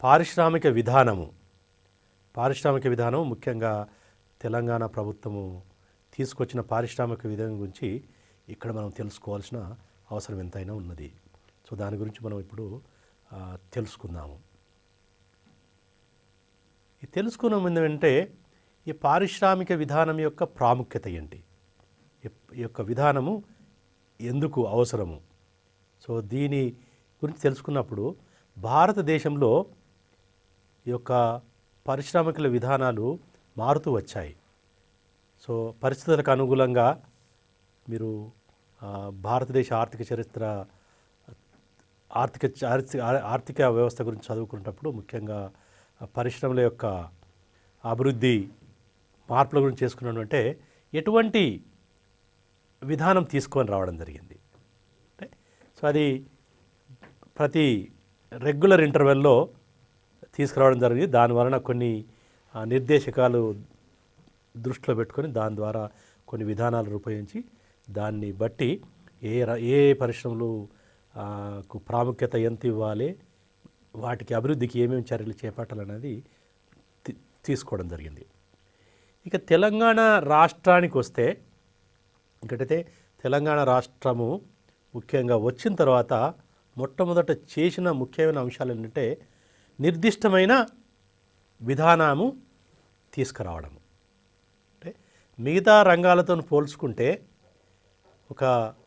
పారిశ్రామిక విధానము పారిశ్రామిక విధానం ముఖ్యంగా తెలంగాణ ప్రభుత్వము తీసుకొచ్చిన పారిశ్రామిక విధానం గురించి ఇక్కడ మనం తెలుసుకోవాల్సిన అవసరం ఎంతైనా ఉన్నది సో దాని గురించి మనం ఇప్పుడు ఆ, తెలుసుకుందాము ఈ తెలుసుకున్న ముందు ఏంటంటే ఈ పారిశ్రామిక విధానం యొక్క ప్రాముఖ్యత ఏంటి ఈ- ఈ యొక్క విధానము ఎందుకు అవసరము సో దీని గురించి తెలుసుకున్నప్పుడు భారతదేశంలో ఈ యొక్క పారిశ్రామికల విధానాలు మారుతూ వచ్చాయి సో పరిస్థితులకు అనుగుణంగా మీరు ఆ, భారతదేశ ఆర్థిక చరిత్ర ఆర్థిక ఆర్థిక ఆర్థిక వ్యవస్థ గురించి చదువుకునేటప్పుడు ముఖ్యంగా ఆ పరిశ్రమల యొక్క అభివృద్ధి మార్పుల గురించి చేసుకున్నామంటే ఎటువంటి విధానం తీసుకొని రావడం జరిగింది అంటే సో అది ప్రతి రెగ్యులర్ ఇంటర్వెల్లో తీసుకురావడం జరిగింది దాని వలన కొన్ని ఆ, నిర్దేశకాలు దృష్టిలో పెట్టుకొని దాని ద్వారా కొన్ని విధానాలు రూపొందించి దాన్ని బట్టి ఏ ర- ఏ పరిశ్రమలు ఆ, కు ప్రాముఖ్యత ఎంత ఇవ్వాలి వాటికి అభివృద్ధికి ఏమేమి చర్యలు చేపట్టాలనేది తీ- తీసుకోవడం జరిగింది ఇక తెలంగాణ రాష్ట్రానికి వస్తే ఇంకటైతే తెలంగాణ రాష్ట్రము ముఖ్యంగా వచ్చిన తర్వాత మొట్టమొదట చేసిన ముఖ్యమైన అంశాలు ఏంటంటే నిర్దిష్టమైన విధానము తీసుకురావడము అంటే మిగతా రంగాలతో పోల్చుకుంటే ఒక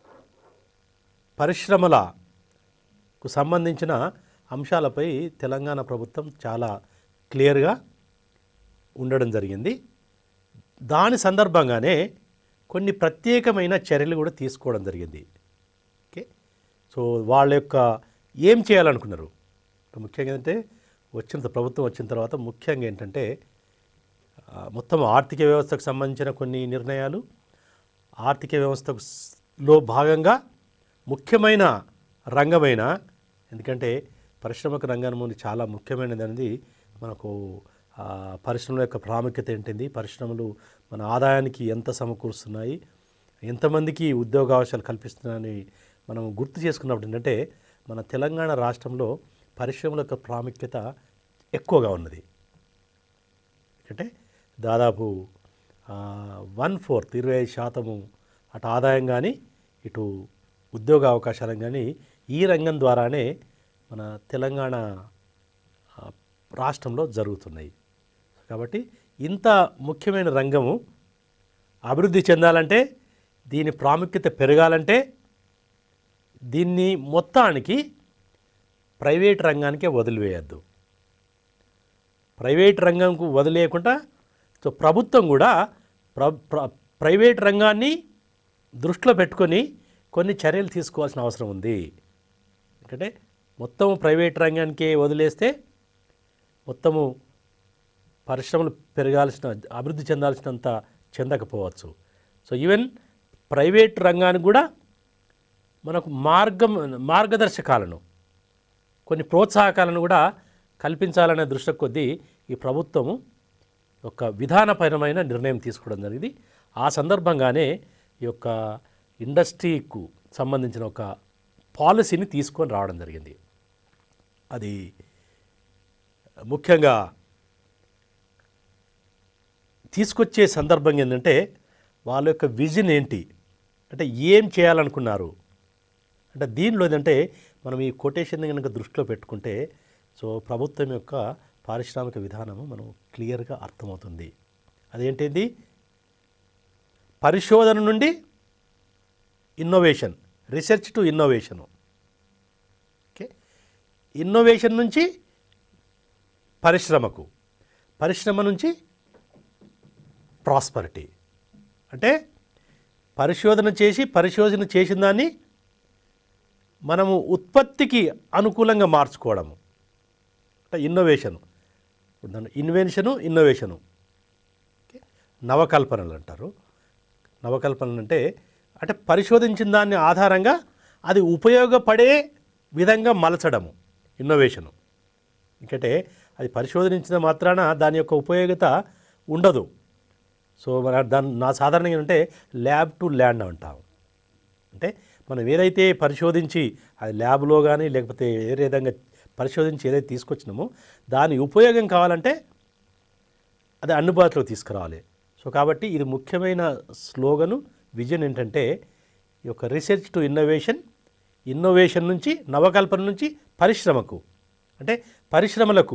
పరిశ్రమలకు సంబంధించిన అంశాలపై తెలంగాణ ప్రభుత్వం చాలా క్లియర్గా ఉండడం జరిగింది దాని సందర్భంగానే కొన్ని ప్రత్యేకమైన చర్యలు కూడా తీసుకోవడం జరిగింది ఓకే సో వాళ్ళ యొక్క ఏం చేయాలనుకున్నారు ముఖ్యంగా ఏంటంటే వచ్చిన త- ప్రభుత్వం వచ్చిన తర్వాత ముఖ్యంగా ఏంటంటే ఆ, మొత్తం ఆర్థిక వ్యవస్థకు సంబంధించిన కొన్ని నిర్ణయాలు ఆర్థిక వ్యవస్థకు స్- లో భాగంగా ముఖ్యమైన రంగమైన ఎందుకంటే పరిశ్రమక రంగం ముందు చాలా ముఖ్యమైనది అనేది మనకు ఆ, పరిశ్రమల యొక్క ప్రాముఖ్యత ఏంటింది పరిశ్రమలు మన ఆదాయానికి ఎంత సమకూరుస్తున్నాయి ఎంతమందికి ఉద్యోగావకాశాలు కల్పిస్తున్నాయని మనం గుర్తు చేసుకున్నప్పుడు ఏంటంటే మన తెలంగాణ రాష్ట్రంలో పరిశ్రమల యొక్క ప్రాముఖ్యత ఎక్కువగా ఉన్నది అంటే దాదాపు వన్ ఫోర్త్ ఇరవై ఐదు శాతము అటు ఆదాయం కానీ ఇటు ఉద్యోగ అవకాశాలు కానీ ఈ రంగం ద్వారానే మన తెలంగాణ ఆ, రాష్ట్రంలో జరుగుతున్నాయి కాబట్టి ఇంత ముఖ్యమైన రంగము అభివృద్ధి చెందాలంటే దీని ప్రాముఖ్యత పెరగాలంటే దీన్ని మొత్తానికి ప్రైవేట్ రంగానికే వదిలివేయద్దు ప్రైవేట్ రంగంకు వదిలేయకుండా సో ప్రభుత్వం కూడా ప్ర ప్ర- ప్రైవేట్ రంగాన్ని దృష్టిలో పెట్టుకొని కొన్ని చర్యలు తీసుకోవాల్సిన అవసరం ఉంది ఎందుకంటే మొత్తం ప్రైవేట్ రంగానికే వదిలేస్తే మొత్తము పరిశ్రమలు పెరగాల్సిన అభివృద్ధి చెందాల్సినంత చెందకపోవచ్చు సో ఈవెన్ ప్రైవేట్ రంగానికి కూడా మనకు మార్గం మార్గదర్శకాలను కొన్ని ప్రోత్సాహకాలను కూడా కల్పించాలనే దృష్టి కొద్దీ ఈ ప్రభుత్వము ఒక విధానపరమైన నిర్ణయం తీసుకోవడం జరిగింది ఆ సందర్భంగానే ఈ యొక్క ఇండస్ట్రీకు సంబంధించిన ఒక పాలసీని తీసుకొని రావడం జరిగింది అది ముఖ్యంగా తీసుకొచ్చే సందర్భం ఏంటంటే వాళ్ళ యొక్క విజన్ ఏంటి అంటే ఏం చేయాలనుకున్నారు అంటే దీనిలో ఏంటంటే మనం ఈ కొటేషన్ కనుక దృష్టిలో పెట్టుకుంటే సో ప్రభుత్వం యొక్క పారిశ్రామిక విధానము మనం క్లియర్గా అర్థమవుతుంది అదేంటిది పరిశోధన నుండి innovation research to innovation okay innovation నుంచి పరిశ్రమకు పరిశ్రమ నుంచి ప్రాస్పరిటీ అంటే పరిశోధన చేసి పరిశోధన చేసిన దాన్ని మనము ఉత్పత్తికి అనుకూలంగా మార్చుకోవడము అంటే ఇన్నోవేషను ఇప్పుడు దాన్ని ఇన్వెన్షను ఇన్నోవేషను ఓకే నవకల్పనలు అంటారు నవకల్పనలు అంటే అంటే పరిశోధించిన దాన్ని ఆధారంగా అది ఉపయోగపడే విధంగా మలచడము ఇన్నోవేషను ఎందుకంటే అది పరిశోధించిన మాత్రాన దాని యొక్క ఉపయోగిత ఉండదు సో మన దాన్ని నా సాధారణంగా ఏంటంటే ల్యాబ్ టు ల్యాండ్ అంటాం అంటే మనం ఏదైతే పరిశోధించి అది ల్యాబ్లో కానీ లేకపోతే ఏ విధంగా పరిశోధించి ఏదైతే తీసుకొచ్చినామో దాని ఉపయోగం కావాలంటే అది అందుబాటులోకి తీసుకురావాలి సో కాబట్టి ఇది ముఖ్యమైన స్లోగను విజన్ ఏంటంటే ఈ యొక్క రీసెర్చ్ టు ఇన్నోవేషన్ ఇన్నోవేషన్ నుంచి నవకల్పన నుంచి పరిశ్రమకు అంటే పరిశ్రమలకు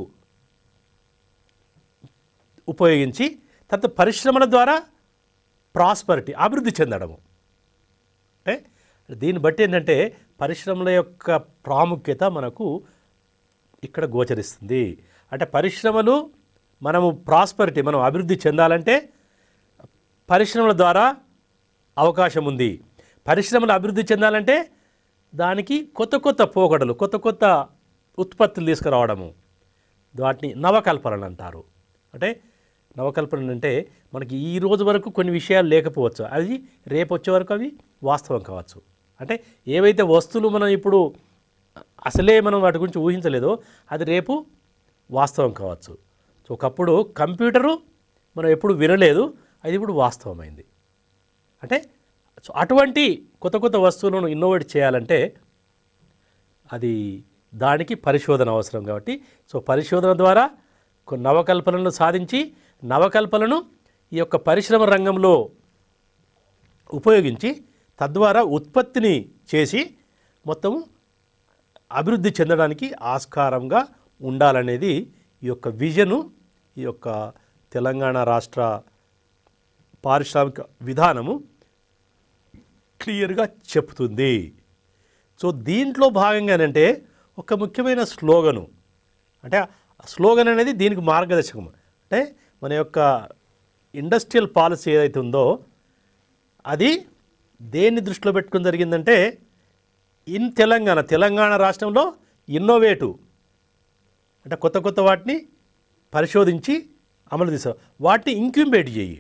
ఉపయోగించి తర్వాత పరిశ్రమల ద్వారా ప్రాస్పరిటీ అభివృద్ధి చెందడము అంటే దీన్ని బట్టి ఏంటంటే పరిశ్రమల యొక్క ప్రాముఖ్యత మనకు ఇక్కడ గోచరిస్తుంది అంటే పరిశ్రమలు మనము ప్రాస్పరిటీ మనం అభివృద్ధి చెందాలంటే పరిశ్రమల ద్వారా అవకాశం ఉంది పరిశ్రమలు అభివృద్ధి చెందాలంటే దానికి కొత్త కొత్త పోకడలు కొత్త కొత్త ఉత్పత్తులు తీసుకురావడము వాటిని నవకల్పనలు అంటారు అంటే నవకల్పన అంటే మనకి ఈ రోజు వరకు కొన్ని విషయాలు లేకపోవచ్చు అది రేపు వచ్చే వరకు అవి వాస్తవం కావచ్చు అంటే ఏవైతే వస్తువులు మనం ఇప్పుడు అసలే మనం వాటి గురించి ఊహించలేదో అది రేపు వాస్తవం కావచ్చు సో ఒకప్పుడు కంప్యూటరు మనం ఎప్పుడు వినలేదు అది ఇప్పుడు వాస్తవమైంది అంటే సో అటువంటి కొత్త కొత్త వస్తువులను ఇన్నోవేట్ చేయాలంటే అది దానికి పరిశోధన అవసరం కాబట్టి సో పరిశోధన ద్వారా కొన్ని నవకల్పనలను సాధించి నవకల్పనను ఈ యొక్క పరిశ్రమ రంగంలో ఉపయోగించి తద్వారా ఉత్పత్తిని చేసి మొత్తము అభివృద్ధి చెందడానికి ఆస్కారంగా ఉండాలనేది ఈ యొక్క విజను ఈ యొక్క తెలంగాణ రాష్ట్ర పారిశ్రామిక విధానము క్లియర్గా చెప్తుంది సో దీంట్లో భాగంగానంటే ఒక ముఖ్యమైన స్లోగను అంటే ఆ స్లోగన్ అనేది దీనికి మార్గదర్శకం అంటే మన యొక్క ఇండస్ట్రియల్ పాలసీ ఏదైతే ఉందో అది దేన్ని దృష్టిలో పెట్టుకుని జరిగిందంటే ఇన్ తెలంగాణ తెలంగాణ రాష్ట్రంలో ఇన్నోవేటివ్ అంటే కొత్త కొత్త వాటిని పరిశోధించి అమలు తీసా వాటిని ఇంక్యుబేట్ చేయి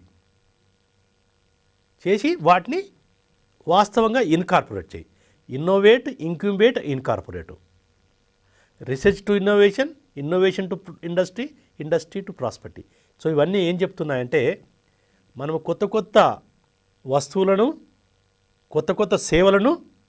చేసి వాటిని వాస్తవంగా ఇన్కార్పొరేట్ చేయి innovate incubate incorporate research to innovation innovation to industry industry to prosperity so ఇవన్నీ ఏం చెప్తున్నాయంటే మనము కొత్త కొత్త వస్తువులను కొత్త కొత్త సేవలను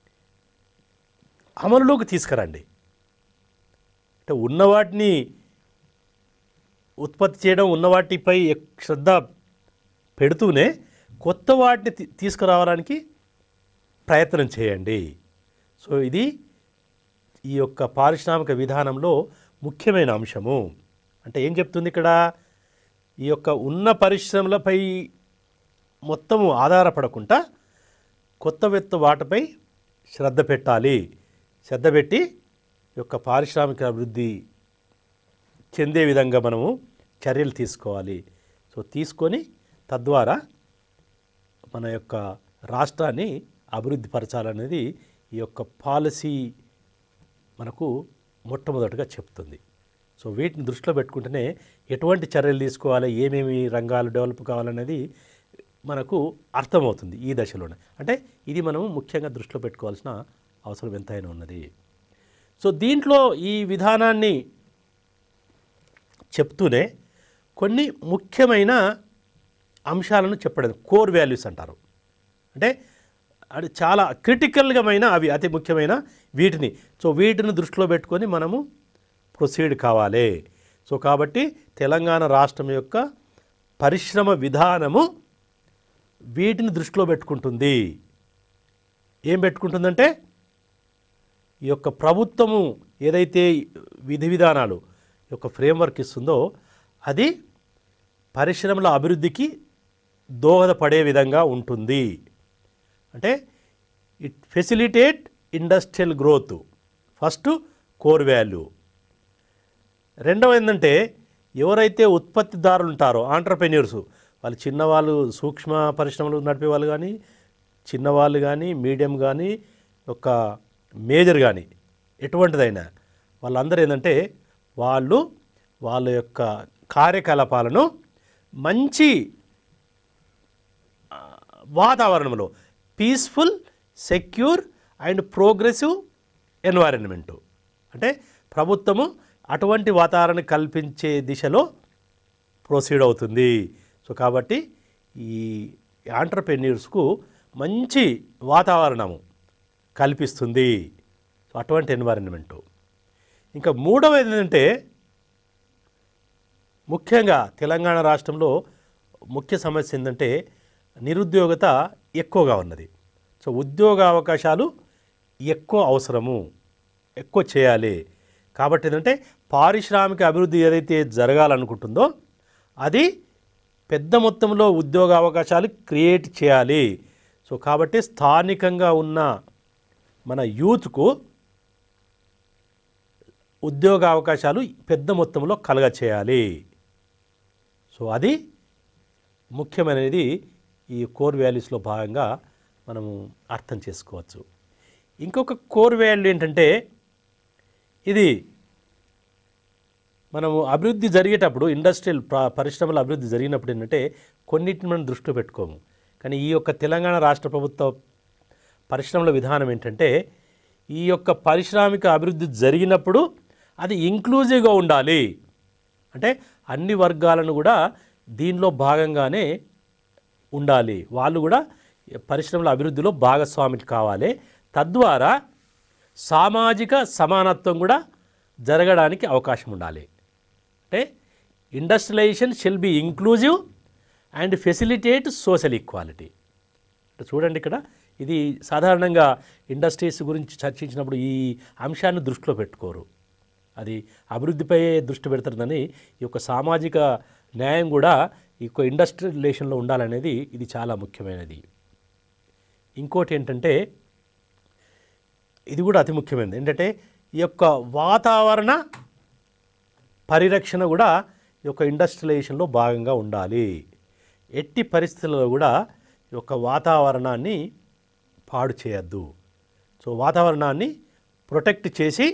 అమలులోకి తీసుకురండి అంటే ఉన్న వాటిని ఉత్పత్తి చేయడం ఉన్న వాటిపై ఎక్- శ్రద్ధ పెడుతూనే కొత్త వాటిని తీ- తీసుకురావడానికి ప్రయత్నం చేయండి సో ఇది ఈ యొక్క పారిశ్రామిక విధానంలో ముఖ్యమైన అంశము అంటే ఏం చెప్తుంది ఇక్కడ ఈ యొక్క ఉన్న పరిశ్రమలపై మొత్తము ఆధారపడకుండా కొత్త వెత్త వాటిపై శ్రద్ధ పెట్టాలి శ్రద్ధ పెట్టి ఈ యొక్క పారిశ్రామిక అభివృద్ధి చెందే విధంగా మనము చర్యలు తీసుకోవాలి సో తీసుకొని తద్వారా మన యొక్క రాష్ట్రాన్ని అభివృద్ధి పరచాలనేది ఈ యొక్క పాలసీ మనకు మొట్టమొదటిగా చెప్తుంది సో వీటిని దృష్టిలో పెట్టుకుంటేనే ఎటువంటి చర్యలు తీసుకోవాలి ఏమేమి రంగాలు డెవలప్ కావాలనేది మనకు అర్థమవుతుంది ఈ దశలోనే అంటే ఇది మనము ముఖ్యంగా దృష్టిలో పెట్టుకోవాల్సిన అవసరం ఎంతైనా ఉన్నది సో దీంట్లో ఈ విధానాన్ని చెప్తూనే కొన్ని ముఖ్యమైన అంశాలను చెప్పడం కోర్ వాల్యూస్ అంటారు అంటే అది చాలా క్రిటికల్గామైన అవి అతి ముఖ్యమైన వీటిని సో వీటిని దృష్టిలో పెట్టుకొని మనము ప్రొసీడ్ కావాలి సో కాబట్టి తెలంగాణ రాష్ట్రం యొక్క పరిశ్రమ విధానము వీటిని దృష్టిలో పెట్టుకుంటుంది ఏం పెట్టుకుంటుందంటే ఈ యొక్క ప్రభుత్వము ఏదైతే విధి విధానాలు ఈ యొక్క ఫ్రేమ్వర్క్ ఇస్తుందో అది పరిశ్రమల అభివృద్ధికి దోహదపడే విధంగా ఉంటుంది అంటే it facilitate industrial growth first core value రెండవ ఏంటంటే ఎవరైతే ఉత్పత్తిదారులు ఉంటారో ఆంటర్ప్రెన్యూర్స్ వాళ్ళు చిన్నవాళ్ళు సూక్ష్మ పరిశ్రమలు నడిపే వాళ్ళు కానీ చిన్నవాళ్ళు కానీ మీడియం కానీ ఒక మేజర్ కానీ ఎటువంటిదైనా వాళ్ళందరూ ఏంటంటే వాళ్ళు వాళ్ళ యొక్క కార్యకలాపాలను మంచి ఆ, వాతావరణంలో peaceful secure and progressive environment అంటే ప్రభుత్వము అటువంటి వాతావరణం కల్పించే దిశలో ప్రొసీడ్ అవుతుంది సో కాబట్టి ఈ ఆంటర్ప్రెన్యూర్స్కు మంచి వాతావరణము కల్పిస్తుంది సో అటువంటి ఎన్వైరన్మెంటు ఇంకా మూడవది ఏంటంటే ముఖ్యంగా తెలంగాణ రాష్ట్రంలో ముఖ్య సమస్య ఏంటంటే నిరుద్యోగత ఎక్కువగా ఉన్నది సో ఉద్యోగ అవకాశాలు ఎక్కువ అవసరము ఎక్కువ చేయాలి కాబట్టి ఏంటంటే పారిశ్రామిక అభివృద్ధి ఏదైతే జరగాలనుకుంటుందో అది పెద్ద మొత్తంలో ఉద్యోగ అవకాశాలు క్రియేట్ చేయాలి సో కాబట్టి స్థానికంగా ఉన్న మన యూత్కు ఉద్యోగ అవకాశాలు పెద్ద మొత్తంలో కలగ చేయాలి సో అది ముఖ్యమైనది ఈ కోర్ వాల్యూస్లో భాగంగా మనము అర్థం చేసుకోవచ్చు ఇంకొక కోర్ వాల్యూ ఏంటంటే ఇది మనము అభివృద్ధి జరిగేటప్పుడు ఇండస్ట్రియల్ ప్ర- పరిశ్రమల అభివృద్ధి జరిగినప్పుడు ఏంటంటే కొన్నిటిని మనం దృష్టిలో పెట్టుకోము కానీ ఈ యొక్క తెలంగాణ రాష్ట్ర ప్రభుత్వ పరిశ్రమల విధానం ఏంటంటే ఈ యొక్క పారిశ్రామిక అభివృద్ధి జరిగినప్పుడు అది ఇంక్లూజివ్గా ఉండాలి అంటే అన్ని వర్గాలను కూడా దీనిలో భాగంగానే ఉండాలి వాళ్ళు కూడా పరిశ్రమల అభివృద్ధిలో భాగస్వామి కావాలి తద్వారా సామాజిక సమానత్వం కూడా జరగడానికి అవకాశం ఉండాలి అంటే industrialisation shall be inclusive and facilitate social equality అంటే చూడండి ఇక్కడ ఇది సాధారణంగా ఇండస్ట్రీస్ గురించి చర్చించినప్పుడు ఈ అంశాన్ని దృష్టిలో పెట్టుకోరు అది అభివృద్ధిపై దృష్టి పెడతారని ఈ యొక్క సామాజిక న్యాయం కూడా ఈ యొక్క ఇండస్ట్రియల్ రిలేషన్లో ఉండాలనేది ఇది చాలా ముఖ్యమైనది ఇంకోటి ఏంటంటే ఇది కూడా అతి ముఖ్యమైనది ఏంటంటే ఈ యొక్క వాతావరణ పరిరక్షణ కూడా ఈ యొక్క ఇండస్ట్రియలైజేషన్లో భాగంగా ఉండాలి ఎట్టి పరిస్థితుల్లో కూడా ఈ యొక్క వాతావరణాన్ని పాడు చేయొద్దు సో వాతావరణాన్ని ప్రొటెక్ట్ చేసి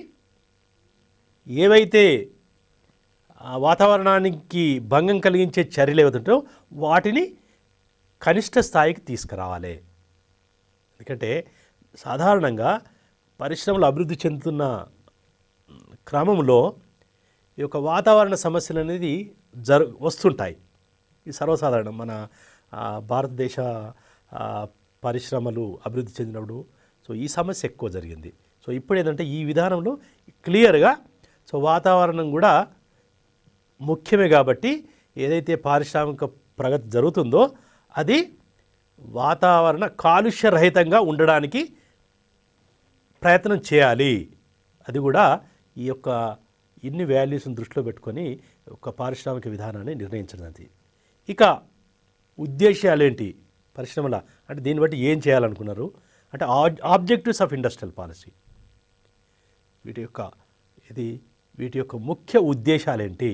ఏవైతే ఆ వాతావరణానికి భంగం కలిగించే చర్యలు ఏవైతుంటో వాటిని కనిష్ట స్థాయికి తీసుకురావాలి ఎందుకంటే సాధారణంగా పరిశ్రమలు అభివృద్ధి చెందుతున్న క్రమంలో ఈ యొక్క వాతావరణ సమస్యలు అనేది జరు వస్తుంటాయి ఇది సర్వసాధారణం మన ఆ, భారతదేశ ఆ, పరిశ్రమలు అభివృద్ధి చెందినప్పుడు సో ఈ సమస్య ఎక్కువ జరిగింది సో ఇప్పుడు ఏంటంటే ఈ విధానంలో క్లియర్గా సో వాతావరణం కూడా ముఖ్యమే కాబట్టి ఏదైతే పారిశ్రామిక ప్రగతి జరుగుతుందో అది వాతావరణ కాలుష్య రహితంగా ఉండడానికి ప్రయత్నం చేయాలి అది కూడా ఈ యొక్క ఇన్ని వాల్యూస్ని దృష్టిలో పెట్టుకొని ఒక పారిశ్రామిక విధానాన్ని నిర్ణయించినది ఇక ఉద్దేశాలు ఏంటి పరిశ్రమల అంటే దీన్ని బట్టి ఏం చేయాలనుకున్నారు అంటే ఆబ్జెక్టివ్స్ ఆఫ్ ఇండస్ట్రియల్ పాలసీ వీటి యొక్క ఇది వీటి యొక్క ముఖ్య ఉద్దేశాలు ఏంటి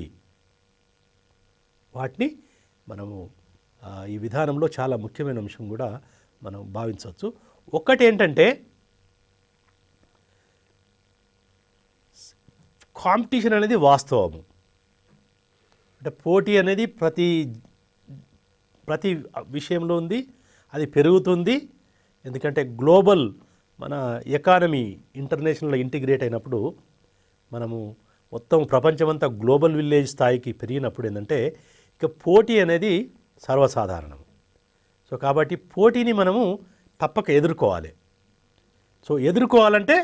వాటిని మనము ఆ, ఈ విధానంలో చాలా ముఖ్యమైన అంశం కూడా మనం భావించవచ్చు ఒకటి ఏంటంటే కాంపిటీషన్ అనేది వాస్తవము అంటే పోటీ అనేది ప్రతి ప్రతి విషయంలో ఉంది అది పెరుగుతుంది ఎందుకంటే గ్లోబల్ మన ఎకానమీ ఇంటర్నేషనల్ ఇంటిగ్రేట్ అయినప్పుడు మనము మొత్తం ప్రపంచమంతా గ్లోబల్ విలేజ్ స్థాయికి పెరిగినప్పుడు ఏంటంటే ఇక పోటీ అనేది సర్వసాధారణం సో కాబట్టి పోటీని మనము తప్పక ఎదుర్కోవాలి సో ఎదుర్కోవాలంటే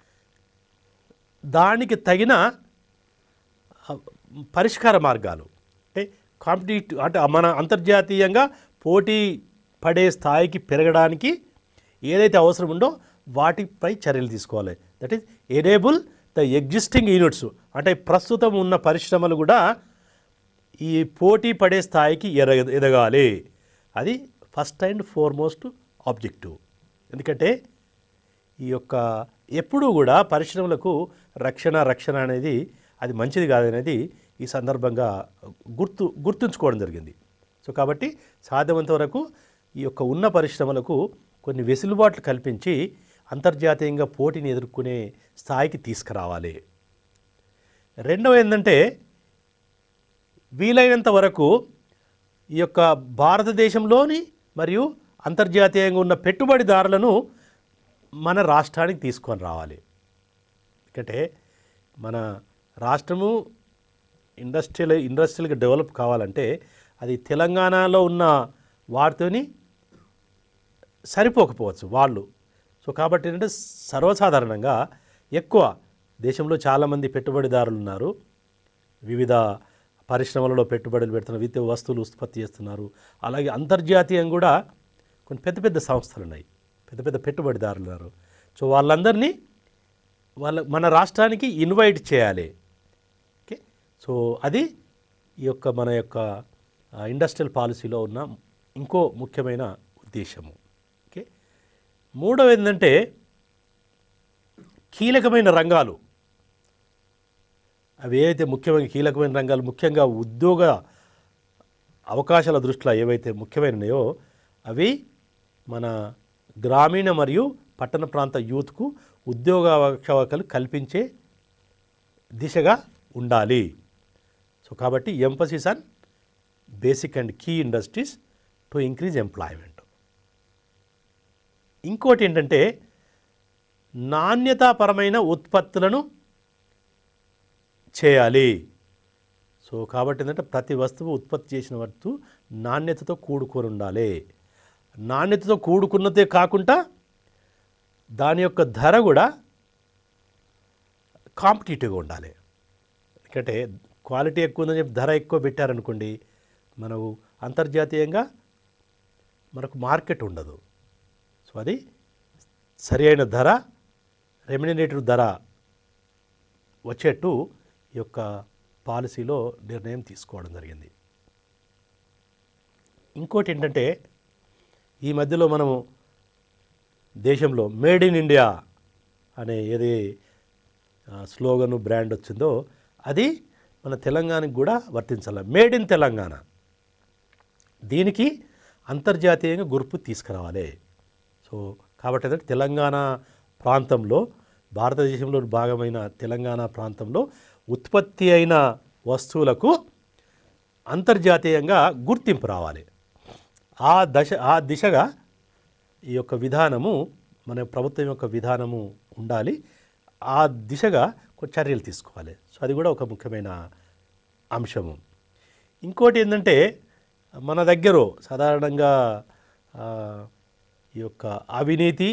దానికి తగిన ఆ, పరిష్కార మార్గాలు అంటే కాంపిటేటివ్ అంటే మన అంతర్జాతీయంగా పోటీ పడే స్థాయికి పెరగడానికి ఏదైతే అవసరం ఉందో వాటిపై చర్యలు తీసుకోవాలి that is enable the existing units అంటే ప్రస్తుతం ఉన్న పరిశ్రమలు కూడా ఈ పోటీ పడే స్థాయికి ఎరగ ఎదగాలి అది ఫస్ట్ అండ్ ఫార్మోస్ట్ ఆబ్జెక్టివ్ ఎందుకంటే ఈ యొక్క ఎప్పుడూ కూడా పరిశ్రమలకు రక్షణ రక్షణ అనేది అది మంచిది కాదనేది ఈ సందర్భంగా గుర్తు గుర్తుంచుకోవడం జరిగింది సో కాబట్టి సాధ్యమంత వరకు ఈ యొక్క ఉన్న పరిశ్రమలకు కొన్ని వెసులుబాట్లు కల్పించి అంతర్జాతీయంగా పోటీని ఎదుర్కొనే స్థాయికి తీసుకురావాలి రెండవ ఏంటంటే వీలైనంత వరకు ఈ యొక్క భారతదేశంలోని మరియు అంతర్జాతీయంగా ఉన్న పెట్టుబడిదారులను మన రాష్ట్రానికి తీసుకొని రావాలి ఎందుకంటే మన రాష్ట్రము ఇండస్ట్రియల్ ఇండస్ట్రియల్గా డెవలప్ కావాలంటే అది తెలంగాణలో ఉన్న వారితోని సరిపోకపోవచ్చు వాళ్ళు సో కాబట్టి ఏంటంటే సర్వసాధారణంగా ఎక్కువ దేశంలో చాలామంది పెట్టుబడిదారులు ఉన్నారు వివిధ పరిశ్రమలలో పెట్టుబడులు పెడుతున్నారు వివిధ వస్తువులు ఉత్పత్తి చేస్తున్నారు అలాగే అంతర్జాతీయంగా కూడా కొన్ని పెద్ద పెద్ద సంస్థలు ఉన్నాయి పెద్ద పెద్ద పెట్టుబడిదారులు ఉన్నారు సో వాళ్ళందరినీ వాళ్ళ మన రాష్ట్రానికి ఇన్వైట్ చేయాలి ఓకే సో అది ఈ యొక్క మన యొక్క ఇండస్ట్రియల్ పాలసీలో ఉన్న ఇంకో ముఖ్యమైన ఉద్దేశము ఓకే మూడవది ఏంటంటే కీలకమైన రంగాలు అవి ఏవైతే ముఖ్యమైన కీలకమైన రంగాలు ముఖ్యంగా ఉద్యోగ అవకాశాల దృష్టిలో ఏవైతే ముఖ్యమైనయో అవి మన గ్రామీణ మరియు పట్టణ ప్రాంత యూత్కు ఉద్యోగ అవకాశాలు కల్పించే దిశగా ఉండాలి సో కాబట్టి emphasis on basic and key industries to increase employment ఇంకోటి ఏంటంటే నాణ్యతాపరమైన ఉత్పత్తులను చేయాలి సో కాబట్టి ఏంటంటే ప్రతి వస్తువు ఉత్పత్తి చేసిన వస్తువు నాణ్యతతో కూడుకొని ఉండాలి నాణ్యతతో కూడుకున్నదే కాకుండా దాని యొక్క ధర కూడా కాంపిటేటివ్గా ఉండాలి ఎందుకంటే క్వాలిటీ ఎక్కువ ఉందని చెప్పి ధర ఎక్కువ పెట్టారనుకోండి మనకు అంతర్జాతీయంగా మనకు మార్కెట్ ఉండదు సో అది సరి అయిన ధర రెమ్యునరేటివ్ ధర వచ్చేట్టు ఈ యొక్క పాలసీలో నిర్ణయం తీసుకోవడం జరిగింది ఇంకోటి ఏంటంటే ఈ మధ్యలో మనము దేశంలో మేడ్ ఇన్ ఇండియా అనే ఏది స్లోగన్ బ్రాండ్ వచ్చిందో అది మన తెలంగాణకి కూడా వర్తించాలి మేడ్ ఇన్ తెలంగాణ దీనికి అంతర్జాతీయంగా గుర్పు తీసుకురావాలి సో కాబట్టి ఏంటంటే తెలంగాణ ప్రాంతంలో భారతదేశంలో భాగమైన తెలంగాణ ప్రాంతంలో ఉత్పత్తి అయిన వస్తువులకు అంతర్జాతీయంగా గుర్తింపు రావాలి ఆ దశ ఆ దిశగా ఈ యొక్క విధానము మన ప్రభుత్వం యొక్క విధానము ఉండాలి ఆ దిశగా కొన్ని చర్యలు తీసుకోవాలి సో అది కూడా ఒక ముఖ్యమైన అంశము ఇంకోటి ఏంటంటే మన దగ్గర సాధారణంగా ఆ, ఈ యొక్క అవినీతి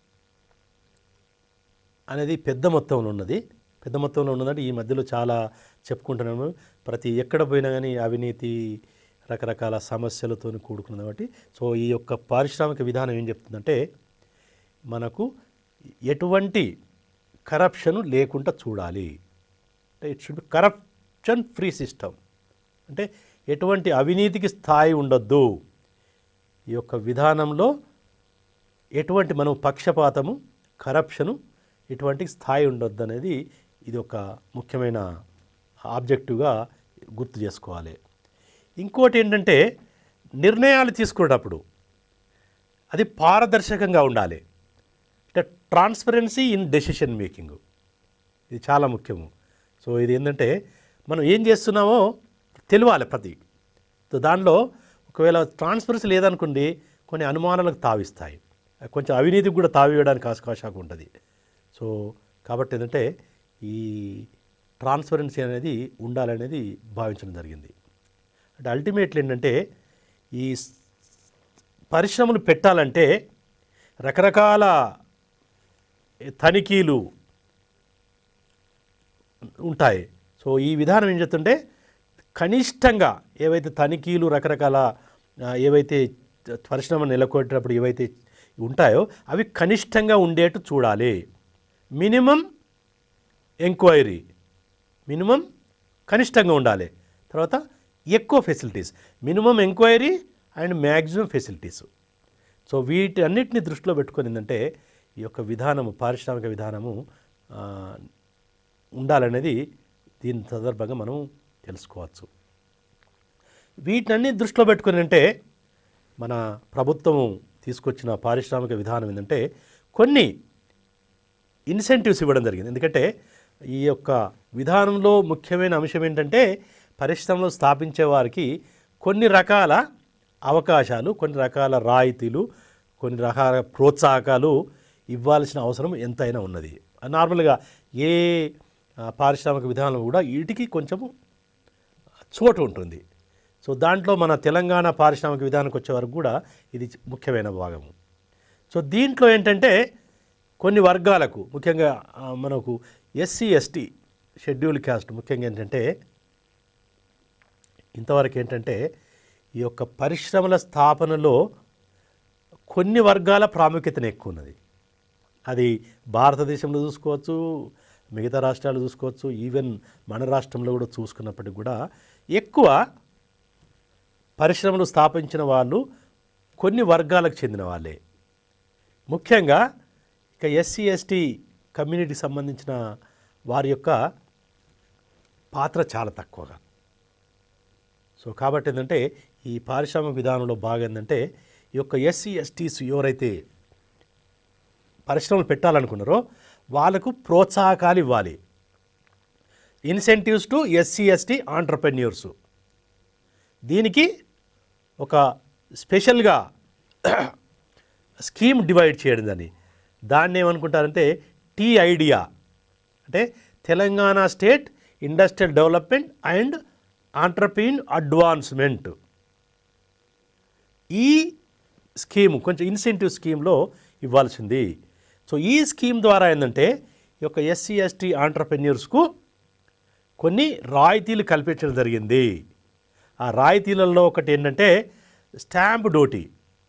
అనేది పెద్ద మొత్తంలో ఉన్నది పెద్ద మొత్తంలో ఉన్నదంటే ఈ మధ్యలో చాలా చెప్పుకుంటున్నాము ప్రతి ఎక్కడ పోయినా కానీ అవినీతి రకరకాల సమస్యలతో కూడుకున్నది కాబట్టి సో ఈ యొక్క పారిశ్రామిక విధానం ఏం చెప్తుందంటే మనకు ఎటువంటి కరప్షన్ లేకుండా చూడాలి అంటే it should corruption free system అంటే ఎటువంటి అవినీతికి స్థాయి ఉండొద్దు ఈ యొక్క విధానంలో ఎటువంటి మనం పక్షపాతము కరప్షను ఇటువంటి స్థాయి ఉండొద్దు అనేది ఇది ఒక ముఖ్యమైన ఆబ్జెక్టివ్గా గుర్తు చేసుకోవాలి ఇంకోటి ఏంటంటే నిర్ణయాలు తీసుకునేటప్పుడు అది పారదర్శకంగా ఉండాలి అంటే ట్రాన్స్పరెన్సీ ఇన్ డెసిషన్ మేకింగ్ ఇది చాలా ముఖ్యము సో ఇది ఏంటంటే మనం ఏం చేస్తున్నామో తెలియాలి ప్రతి సో దానిలో ఒకవేళ ట్రాన్స్పరెన్సీ లేదనుకోండి కొన్ని అనుమానాలకు తావిస్తాయి కొంచెం అవినీతికి కూడా తావివ్వడానికి అవకాశం ఉంటుంది సో కాబట్టి ఏంటంటే ఈ ట్రాన్స్పరెన్సీ అనేది ఉండాలనేది భావించడం జరిగింది అంటే అల్టిమేట్లీ ఏంటంటే ఈ స్- పరిశ్రమలు పెట్టాలంటే రకరకాల తనిఖీలు ఉంటాయి సో ఈ విధానం ఏం చెప్తుంటే కనిష్టంగా ఏవైతే తనిఖీలు రకరకాల ఆ, ఏవైతే పరిశ్రమ నెలకొట్టేటప్పుడు ఏవైతే ఉంటాయో అవి కనిష్టంగా ఉండేట్టు చూడాలి మినిమం ఎంక్వైరీ మినిమం కనిష్టంగా ఉండాలి తర్వాత ఎక్కువ facilities minimum enquiry and maximum facilities so వీటన్నిటిని దృష్టిలో పెట్టుకొని ఏంటంటే ఈ యొక్క విధానము పారిశ్రామిక విధానము ఆ, ఉండాలనేది దీని సందర్భంగా మనం తెలుసుకోవచ్చు వీటన్ని దృష్టిలో పెట్టుకుని అంటే మన ప్రభుత్వము తీసుకొచ్చిన పారిశ్రామిక విధానం ఏంటంటే కొన్ని ఇన్సెంటివ్స్ ఇవ్వడం జరిగింది ఎందుకంటే ఈ యొక్క విధానంలో ముఖ్యమైన అంశం ఏంటంటే పరిశ్రమలు స్థాపించే వారికి కొన్ని రకాల అవకాశాలు కొన్ని రకాల రాయితీలు కొన్ని రకాల ప్రోత్సాహకాలు ఇవ్వాల్సిన అవసరం ఎంతైనా ఉన్నది నార్మల్గా ఏ ఆ, పారిశ్రామిక విధానం కూడా వీటికి కొంచెము చోటు ఉంటుంది సో దాంట్లో మన తెలంగాణ పారిశ్రామిక విధానానికి వచ్చే వరకు కూడా ఇది ముఖ్యమైన భాగము సో దీంట్లో ఏంటంటే కొన్ని వర్గాలకు ముఖ్యంగా ఆ, మనకు ఎస్సీ ఎస్టీ షెడ్యూల్ క్యాస్ట్ ముఖ్యంగా ఏంటంటే ఇంతవరకు ఏంటంటే ఈ యొక్క పరిశ్రమల స్థాపనలో కొన్ని వర్గాల ప్రాముఖ్యతను ఎక్కువ ఉన్నది అది భారతదేశంలో చూసుకోవచ్చు మిగతా రాష్ట్రాలు చూసుకోవచ్చు ఈవెన్ మన రాష్ట్రంలో కూడా చూసుకున్నప్పటికి కూడా ఎక్కువ పరిశ్రమలు స్థాపించిన వాళ్ళు కొన్ని వర్గాలకు చెందిన వాళ్ళే ముఖ్యంగా ఇక ఎస్సీ ఎస్టీ కమ్యూనిటీకి సంబంధించిన వారి యొక్క పాత్ర చాలా తక్కువగా సో కాబట్టి ఏంటంటే ఈ పారిశ్రామిక విధానంలో బాగా ఏంటంటే ఈ యొక్క ఎస్సీ ఎస్టీస్ ఎవరైతే పరిశ్రమలు పెట్టాలనుకున్నారో వాళ్ళకు ప్రోత్సాహకాలు ఇవ్వాలి incentives to SC ST entrepreneurs దీనికి ఒక స్పెషల్గా స్కీమ్ డివైడ్ చేయడం దాన్ని దాన్ని ఏమనుకుంటారంటే టీ ఐడియా అంటే Telangana state industrial development and entrepreneur advancement ఈ స్కీమ్ కొంచెం ఇన్సెంటివ్ స్కీమ్లో ఇవ్వాల్సింది సో ఈ స్కీమ్ ద్వారా ఏంటంటే ఈ యొక్క ఎస్సీ ఎస్టీ ఆంటర్ప్రెన్యూర్స్కు కొన్ని రాయితీలు కల్పించడం జరిగింది ఆ రాయితీలలో ఒకటి ఏంటంటే స్టాంప్ డ్యూటీ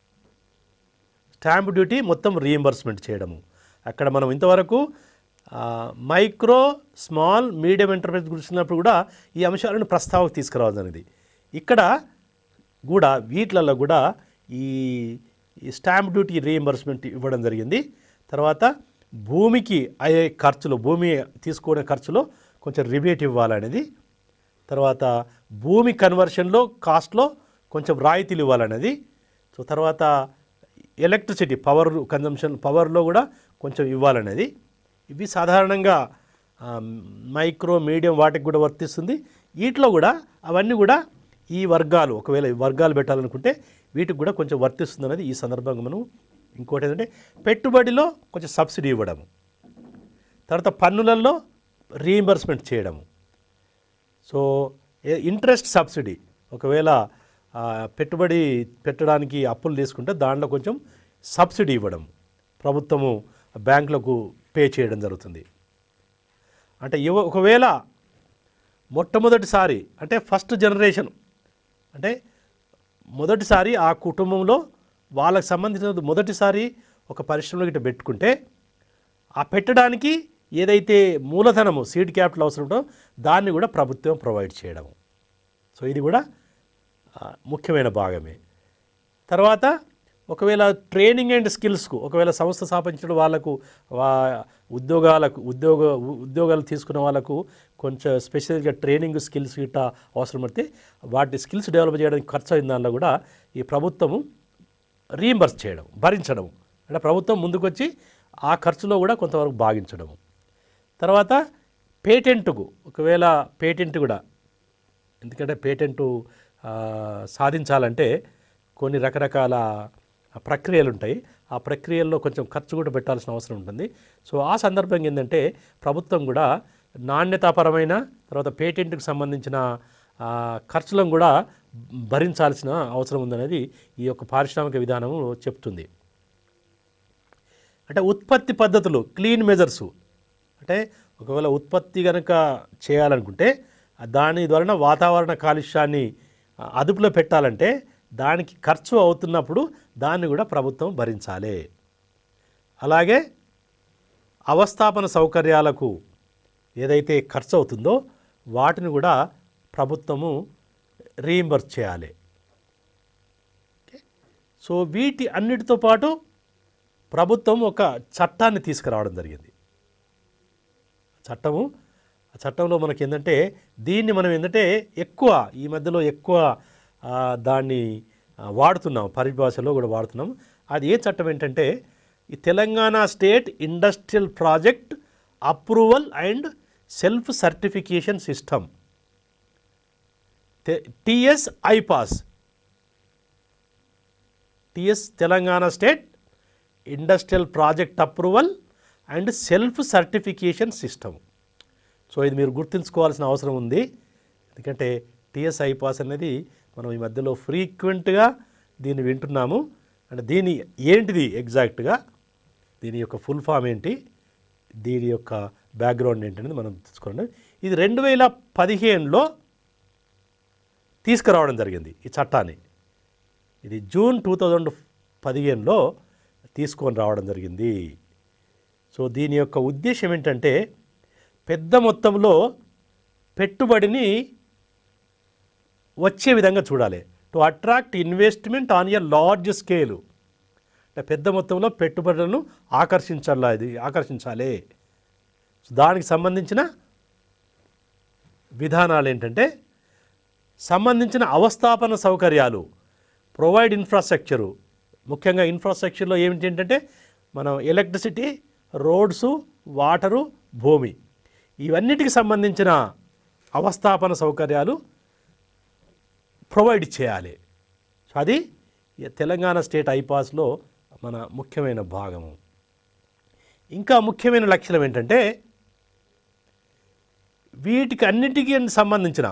స్టాంప్ డ్యూటీ మొత్తం రీఎంబర్స్మెంట్ చేయడము అక్కడ మనం ఇంతవరకు ఆ, మైక్రో స్మాల్ మీడియం ఎంటర్ప్రైజ్ గురించినప్పుడు కూడా ఈ అంశాలను ప్రస్తావకు తీసుకురావడం జరిగింది ఇక్కడ కూడా వీటిలలో కూడా ఈ ఈ స్టాంప్ డ్యూటీ రీఎంబర్స్మెంట్ ఇవ్వడం జరిగింది తర్వాత భూమికి అయ్యే ఖర్చులో భూమి తీసుకునే ఖర్చులో కొంచెం రిబేట్ ఇవ్వాలనేది తర్వాత భూమి కన్వర్షన్లో కాస్ట్లో కొంచెం రాయితీలు ఇవ్వాలనేది సో తర్వాత ఎలక్ట్రిసిటీ పవర్ కన్జంప్షన్ పవర్లో కూడా కొంచెం ఇవ్వాలనేది ఇవి సాధారణంగా ఆ, మైక్రో మీడియం వాటికి కూడా వర్తిస్తుంది వీటిలో కూడా అవన్నీ కూడా ఈ వర్గాలు ఒకవేళ ఈ వర్గాలు పెట్టాలనుకుంటే వీటికి కూడా కొంచెం వర్తిస్తుంది అనేది ఈ సందర్భంగా మనం ఇంకోటి ఏంటంటే పెట్టుబడిలో కొంచెం సబ్సిడీ ఇవ్వడము తర్వాత పన్నులలో రీయింబర్స్మెంట్ చేయడము సో ఏ- ఇంట్రెస్ట్ సబ్సిడీ ఒకవేళ ఆ, పెట్టుబడి పెట్టడానికి అప్పులు తీసుకుంటే దాంట్లో కొంచెం సబ్సిడీ ఇవ్వడం ప్రభుత్వము బ్యాంకులకు పే చేయడం జరుగుతుంది అంటే ఇవ ఒకవేళ మొట్టమొదటిసారి అంటే ఫస్ట్ జనరేషన్ అంటే మొదటిసారి ఆ కుటుంబంలో వాళ్ళకి సంబంధించిన మొదటిసారి ఒక పరిశ్రమలో గిట్ట పెట్టుకుంటే ఆ పెట్టడానికి ఏదైతే మూలధనము సీడ్ క్యాపిటల్ అవసరం ఉందో దాన్ని కూడా ప్రభుత్వం ప్రొవైడ్ చేయడము సో ఇది కూడా ఆ, ముఖ్యమైన భాగమే తర్వాత ఒకవేళ ట్రైనింగ్ అండ్ స్కిల్స్కు ఒకవేళ సంస్థ స్థాపించడం వాళ్ళకు వా ఉద్యోగాలకు ఉద్యోగ ఉద్యోగాలు తీసుకున్న వాళ్ళకు కొంచెం స్పెషల్గా ట్రైనింగ్ స్కిల్స్ గిట్ట అవసరం పడితే వాటి స్కిల్స్ డెవలప్ చేయడానికి ఖర్చు అయిన దానిలో కూడా ఈ ప్రభుత్వము రీఎంబర్స్ చేయడం భరించడం అంటే ప్రభుత్వం ముందుకొచ్చి ఆ ఖర్చులో కూడా కొంతవరకు భాగించడము తర్వాత పేటెంట్కు ఒకవేళ పేటెంట్ కూడా ఎందుకంటే పేటెంటు ఆ, సాధించాలంటే కొన్ని రకరకాల ప్రక్రియలు ఉంటాయి ఆ ప్రక్రియల్లో కొంచెం ఖర్చు కూడా పెట్టాల్సిన అవసరం ఉంటుంది సో ఆ సందర్భంగా ఏంటంటే ప్రభుత్వం కూడా నాణ్యతాపరమైన తర్వాత పేటెంట్కి సంబంధించిన ఆ, ఖర్చులను కూడా భరించాల్సిన అవసరం ఉందనేది ఈ యొక్క పారిశ్రామిక విధానము చెప్తుంది అంటే ఉత్పత్తి పద్ధతులు క్లీన్ మెజర్సు అంటే ఒకవేళ ఉత్పత్తి కనుక చేయాలనుకుంటే దాని ద్వారా వాతావరణ కాలుష్యాన్ని ఆ, అదుపులో పెట్టాలంటే దానికి ఖర్చు అవుతున్నప్పుడు దాన్ని కూడా ప్రభుత్వం భరించాలి అలాగే అవస్థాపన సౌకర్యాలకు ఏదైతే ఖర్చు అవుతుందో వాటిని కూడా ప్రభుత్వము రీయింబర్స్ చేయాలి ఓకే? సో వీటి అన్నిటితో పాటు ప్రభుత్వం ఒక చట్టాన్ని తీసుకురావడం జరిగింది చట్టము ఆ చట్టంలో మనకి ఏంటంటే దీన్ని మనం ఏంటంటే ఎక్కువ ఈ మధ్యలో ఎక్కువ ఆ, దాన్ని ఆ, వాడుతున్నాం పరిభాషలో కూడా వాడుతున్నాం అది ఏ చట్టం ఏంటంటే ఈ Telangana state industrial project approval and self certification system TS iPASS TS Telangana state industrial project approval and self certification system so ఇది మీరు గుర్తుంచుకోవాల్సిన అవసరం ఉంది ఎందుకంటే టిఎస్ ఐపాస్ అనేది మనం ఈ మధ్యలో ఫ్రీక్వెంట్గా దీన్ని వింటున్నాము అంటే దీని ఏంటిది ఎగ్జాక్ట్గా దీని యొక్క ఫుల్ ఫామ్ ఏంటి దీని యొక్క బ్యాక్గ్రౌండ్ ఏంటనేది మనం తెలుసుకోండి ఇది రెండు వేల పదిహేనులో తీసుకురావడం జరిగింది ఈ చట్టాన్ని ఇది జూన్ టూ థౌజండ్ పదిహేనులో తీసుకొని రావడం జరిగింది సో దీని యొక్క ఉద్దేశం ఏంటంటే పెద్ద మొత్తంలో పెట్టుబడిని వచ్చే విధంగా చూడాలి to attract investment on a large scale అంటే పెద్ద మొత్తంలో పెట్టుబడులను ఆకర్షించాలి ఇది ఆకర్షించాలి సో దానికి సంబంధించిన విధానాలు ఏంటంటే సంబంధించిన అవస్థాపన సౌకర్యాలు ప్రొవైడ్ ఇన్ఫ్రాస్ట్రక్చరు ముఖ్యంగా ఇన్ఫ్రాస్ట్రక్చర్లో ఏమిటి ఏంటంటే మనం ఎలక్ట్రిసిటీ రోడ్సు వాటరు భూమి ఇవన్నిటికి సంబంధించిన అవస్థాపన సౌకర్యాలు ప్రొవైడ్ చేయాలి సో అది ఈ తెలంగాణ స్టేట్ ఐపాస్లో మన ముఖ్యమైన భాగము ఇంకా ముఖ్యమైన లక్ష్యం ఏంటంటే వీటికి అన్నిటికీ సంబంధించిన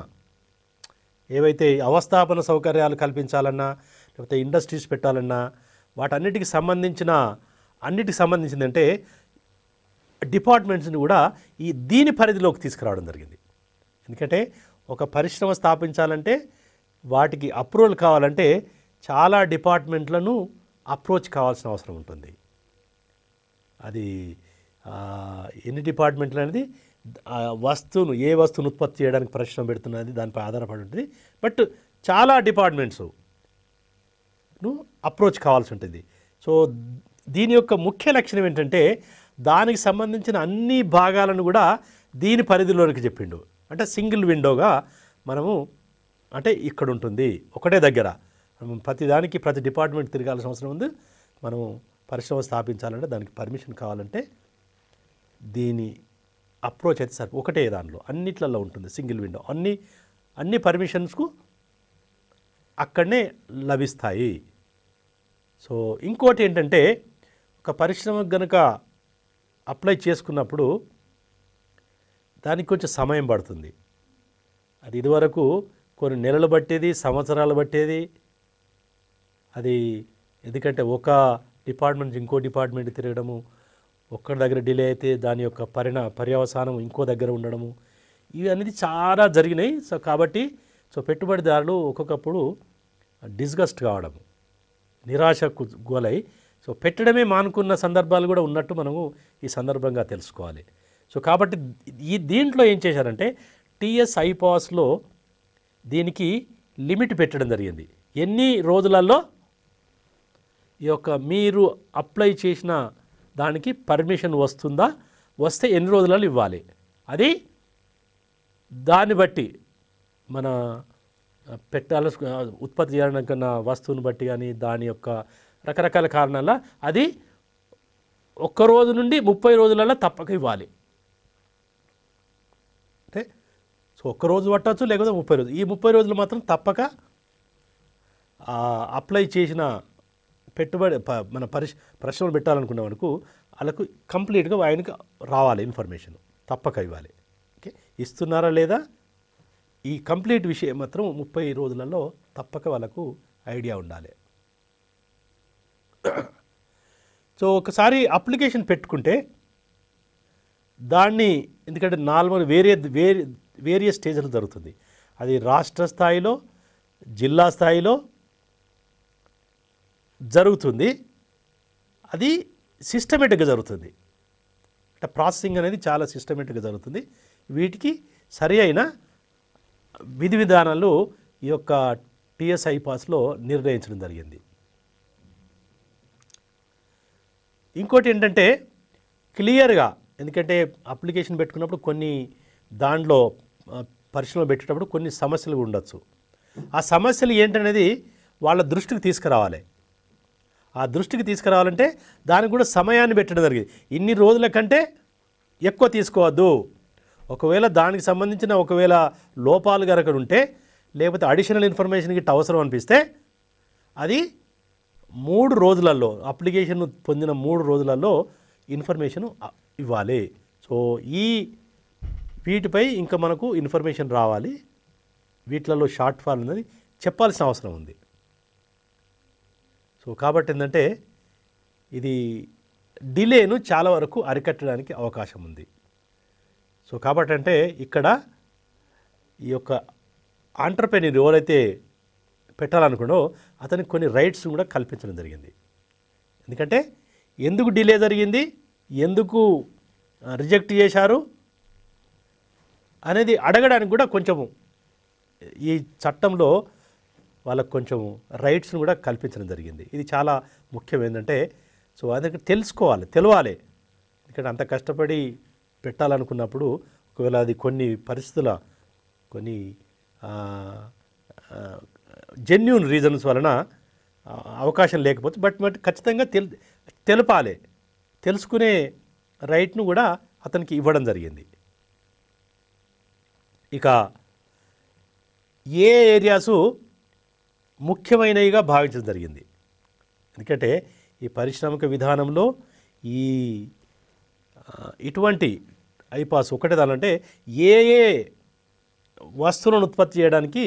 ఏవైతే అవస్థాపన సౌకర్యాలు కల్పించాలన్నా లేకపోతే ఇండస్ట్రీస్ పెట్టాలన్నా వాటన్నిటికి సంబంధించిన అన్నిటికి సంబంధించింది అంటే డిపార్ట్మెంట్స్ని కూడా ఈ దీని పరిధిలోకి తీసుకురావడం జరిగింది ఎందుకంటే ఒక పరిశ్రమ స్థాపించాలంటే వాటికి అప్రూవల్ కావాలంటే చాలా డిపార్ట్మెంట్లను అప్రోచ్ కావాల్సిన అవసరం ఉంటుంది అది ఆ, ఎన్ని డిపార్ట్మెంట్లు అనేది ఆ వస్తువును ఏ వస్తువును ఉత్పత్తి చేయడానికి పరిశ్రమ పెడుతున్నది దానిపై ఆధారపడి ఉంటుంది బట్ చాలా డిపార్ట్మెంట్స్ ను అప్రోచ్ కావాల్సి ఉంటుంది సో దీని యొక్క ముఖ్య లక్షణం ఏంటంటే దానికి సంబంధించిన అన్ని భాగాలను కూడా దీని పరిధిలోనికి చెప్పిండు అంటే సింగిల్ విండోగా మనము అంటే ఇక్కడ ఉంటుంది ఒకటే దగ్గర మనం ప్రతి దానికి ప్రతి డిపార్ట్మెంట్ తిరగాల్సిన అవసరం ఉంది మనము పరిశ్రమ స్థాపించాలంటే దానికి పర్మిషన్ కావాలంటే దీని అప్రోచ్ అయితే సరి ఒకటే దానిలో అన్నిట్లలో ఉంటుంది సింగిల్ విండో అన్ని అన్ని పర్మిషన్స్కు అక్కడనే లభిస్తాయి సో ఇంకోటి ఏంటంటే ఒక పరిశ్రమకు గనుక అప్లై చేసుకున్నప్పుడు దానికి కొంచెం సమయం పడుతుంది అది ఇదివరకు కొన్ని నెలలు పట్టేది సంవత్సరాలు పట్టేది అది ఎందుకంటే ఒక డిపార్ట్మెంట్ నుంచి ఇంకో డిపార్ట్మెంట్ తిరగడము ఒక్కడి దగ్గర డిలే అయితే దాని యొక్క పరిణా పర్యవసానం ఇంకో దగ్గర ఉండడము ఇవి అనేది చాలా జరిగినాయి సో కాబట్టి సో పెట్టుబడిదారులు ఒక్కొక్కప్పుడు డిస్గస్ట్ కావడము నిరాశకు గోలై సో పెట్టడమే మానుకున్న సందర్భాలు కూడా ఉన్నట్టు మనము ఈ సందర్భంగా తెలుసుకోవాలి సో కాబట్టి ఈ దీంట్లో ఏం చేశారంటే టిఎస్ ఐపాస్లో దీనికి లిమిట్ పెట్టడం జరిగింది ఎన్ని రోజులలో ఈ యొక్క మీరు అప్లై చేసిన దానికి పర్మిషన్ వస్తుందా వస్తే ఎన్ని రోజులలో ఇవ్వాలి అది దాన్ని బట్టి మన పెట్టాల ఉత్పత్తి చేయాలనుకున్న వస్తువుని బట్టి కానీ దాని యొక్క రకరకాల కారణాల అది ఒక్క రోజు నుండి ముప్పై రోజులలో తప్పక ఇవ్వాలి అంటే సో ఒక్క రోజు పట్టచ్చు లేకపోతే ముప్పై రోజులు ఈ ముప్పై రోజులు మాత్రం తప్పక ఆ, అప్లై చేసిన పెట్టుబడి ప- మన పరిశ్ పరిశ్రమలు పెట్టాలనుకున్న వరకు వాళ్ళకు కంప్లీట్గా ఆయనకు రావాలి ఇన్ఫర్మేషన్ తప్పక ఇవ్వాలి ఓకే ఇస్తున్నారా లేదా ఈ కంప్లీట్ విషయం మాత్రం ముప్పై రోజులలో తప్పక వాళ్ళకు ఐడియా ఉండాలి సో ఒకసారి అప్లికేషన్ పెట్టుకుంటే దాన్ని ఎందుకంటే నార్మల్ వేరే వేరే వేరియస్ స్టేజ్లో జరుగుతుంది అది రాష్ట్ర స్థాయిలో జిల్లా స్థాయిలో జరుగుతుంది అది సిస్టమేటిక్గా జరుగుతుంది అంటే ప్రాసెసింగ్ అనేది చాలా సిస్టమేటిక్గా జరుగుతుంది వీటికి సరి అయిన విధి విధానాలు ఈ యొక్క టిఎస్ఐ పాస్లో నిర్ణయించడం జరిగింది ఇంకోటి ఏంటంటే క్లియర్గా ఎందుకంటే అప్లికేషన్ పెట్టుకున్నప్పుడు కొన్ని దాంట్లో ఆ, పరిశ్రమ పెట్టేటప్పుడు కొన్ని సమస్యలు ఉండొచ్చు ఆ సమస్యలు ఏంటనేది వాళ్ళ దృష్టికి తీసుకురావాలి ఆ దృష్టికి తీసుకురావాలంటే దానికి కూడా సమయాన్ని పెట్టడం జరిగింది ఇన్ని రోజుల కంటే ఎక్కువ తీసుకోవద్దు ఒకవేళ దానికి సంబంధించిన ఒకవేళ లోపాలు కనుక ఉంటే లేకపోతే అడిషనల్ ఇన్ఫర్మేషన్ గిట్ట అవసరం అనిపిస్తే అది మూడు రోజులలో అప్లికేషన్ పొందిన మూడు రోజులలో ఇన్ఫర్మేషన్ ఇవ్వాలి సో ఈ వీటిపై ఇంకా మనకు ఇన్ఫర్మేషన్ రావాలి వీటిలలో షార్ట్ ఫాల్ అనేది చెప్పాల్సిన అవసరం ఉంది సో కాబట్టి ఏంటంటే ఇది డిలేను చాలా వరకు అరికట్టడానికి అవకాశం ఉంది సో కాబట్టి అంటే ఇక్కడ ఈ యొక్క ఆంటర్ప్రెన్యూర్ ఎవరైతే పెట్టాలనుకున్నో అతనికి కొన్ని రైట్స్ కూడా కల్పించడం జరిగింది ఎందుకంటే ఎందుకు డిలే జరిగింది ఎందుకు రిజెక్ట్ చేశారు అనేది అడగడానికి కూడా కొంచెము ఈ చట్టంలో వాళ్ళకు కొంచెం రైట్స్ను కూడా కల్పించడం జరిగింది ఇది చాలా ముఖ్యం ఏంటంటే సో అది తెలుసుకోవాలి తెలవాలి ఎందుకంటే అంత కష్టపడి పెట్టాలనుకున్నప్పుడు ఒకవేళ అది కొన్ని పరిస్థితుల కొన్ని జెన్యున్ రీజన్స్ వలన ఆ, అవకాశం లేకపోతే బట్ బట్ ఖచ్చితంగా తెల్ తెలపాలి తెలుసుకునే రైట్ను కూడా అతనికి ఇవ్వడం జరిగింది ఇక ఏ ఏరియాసు ముఖ్యమైనవిగా భావించడం జరిగింది ఎందుకంటే ఈ పారిశ్రామిక విధానంలో ఈ ఆ, ఇటువంటి ఐపాస్ ఒకటే దానంటే ఏ ఏ వస్తువులను ఉత్పత్తి చేయడానికి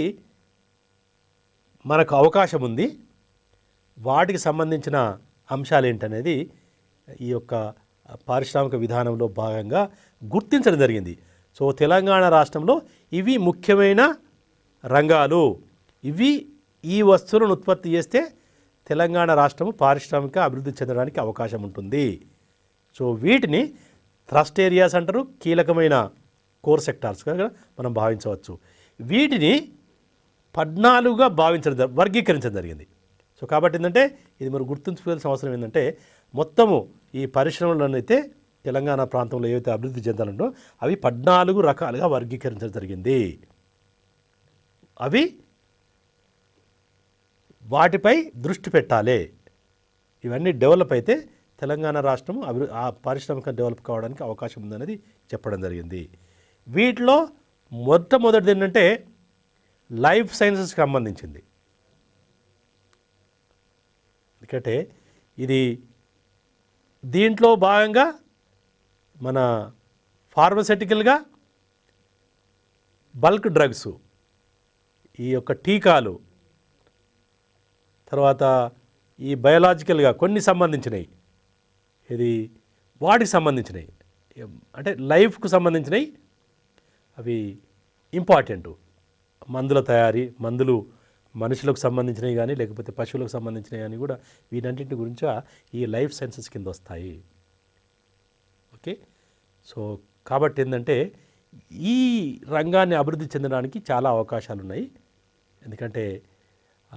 మనకు అవకాశం ఉంది వాటికి సంబంధించిన అంశాలు ఏంటనేది ఈ యొక్క పారిశ్రామిక విధానంలో భాగంగా గుర్తించడం జరిగింది సో తెలంగాణ రాష్ట్రంలో ఇవి ముఖ్యమైన రంగాలు ఇవి ఈ వస్తువులను ఉత్పత్తి చేస్తే తెలంగాణ రాష్ట్రము పారిశ్రామిక అభివృద్ధి చెందడానికి అవకాశం ఉంటుంది సో వీటిని థ్రస్ట్ ఏరియాస్ అంటారు కీలకమైన కోర్ సెక్టార్స్గా మనం భావించవచ్చు వీటిని పద్నాలుగుగా భావించడం జరి- వర్గీకరించడం జరిగింది సో కాబట్టి ఏంటంటే ఇది మరి గుర్తుంచుకోవాల్సిన అవసరం ఏంటంటే మొత్తము ఈ పరిశ్రమలను అయితే తెలంగాణ ప్రాంతంలో ఏవైతే అభివృద్ధి చెందాలంటో అవి పద్నాలుగు రకాలుగా వర్గీకరించడం జరిగింది అవి వాటిపై దృష్టి పెట్టాలి ఇవన్నీ డెవలప్ అయితే తెలంగాణ రాష్ట్రం అభివృ ఆ పారిశ్రామిక డెవలప్ కావడానికి అవకాశం ఉందనేది చెప్పడం జరిగింది వీటిలో మొట్టమొదటిది ఏంటంటే లైఫ్ సైన్సెస్కి సంబంధించింది ఎందుకంటే ఇది దీంట్లో భాగంగా మన ఫార్మసెటికల్గా బల్క్ డ్రగ్స్ ఈ యొక్క టీకాలు తర్వాత ఈ బయలాజికల్గా కొన్ని సంబంధించినవి ఇది వాటికి సంబంధించినవి ఎం- అంటే లైఫ్కు సంబంధించినవి అవి ఇంపార్టెంట్ మందుల తయారీ మందులు మనుషులకు సంబంధించినవి కానీ లేకపోతే పశువులకు సంబంధించినవి కానీ కూడా వీటన్నింటి గురించి ఈ లైఫ్ సైన్సెస్ కింద వస్తాయి ఓకే సో కాబట్టి ఏంటంటే ఈ రంగాన్ని అభివృద్ధి చెందడానికి చాలా అవకాశాలు ఉన్నాయి ఎందుకంటే ఆ,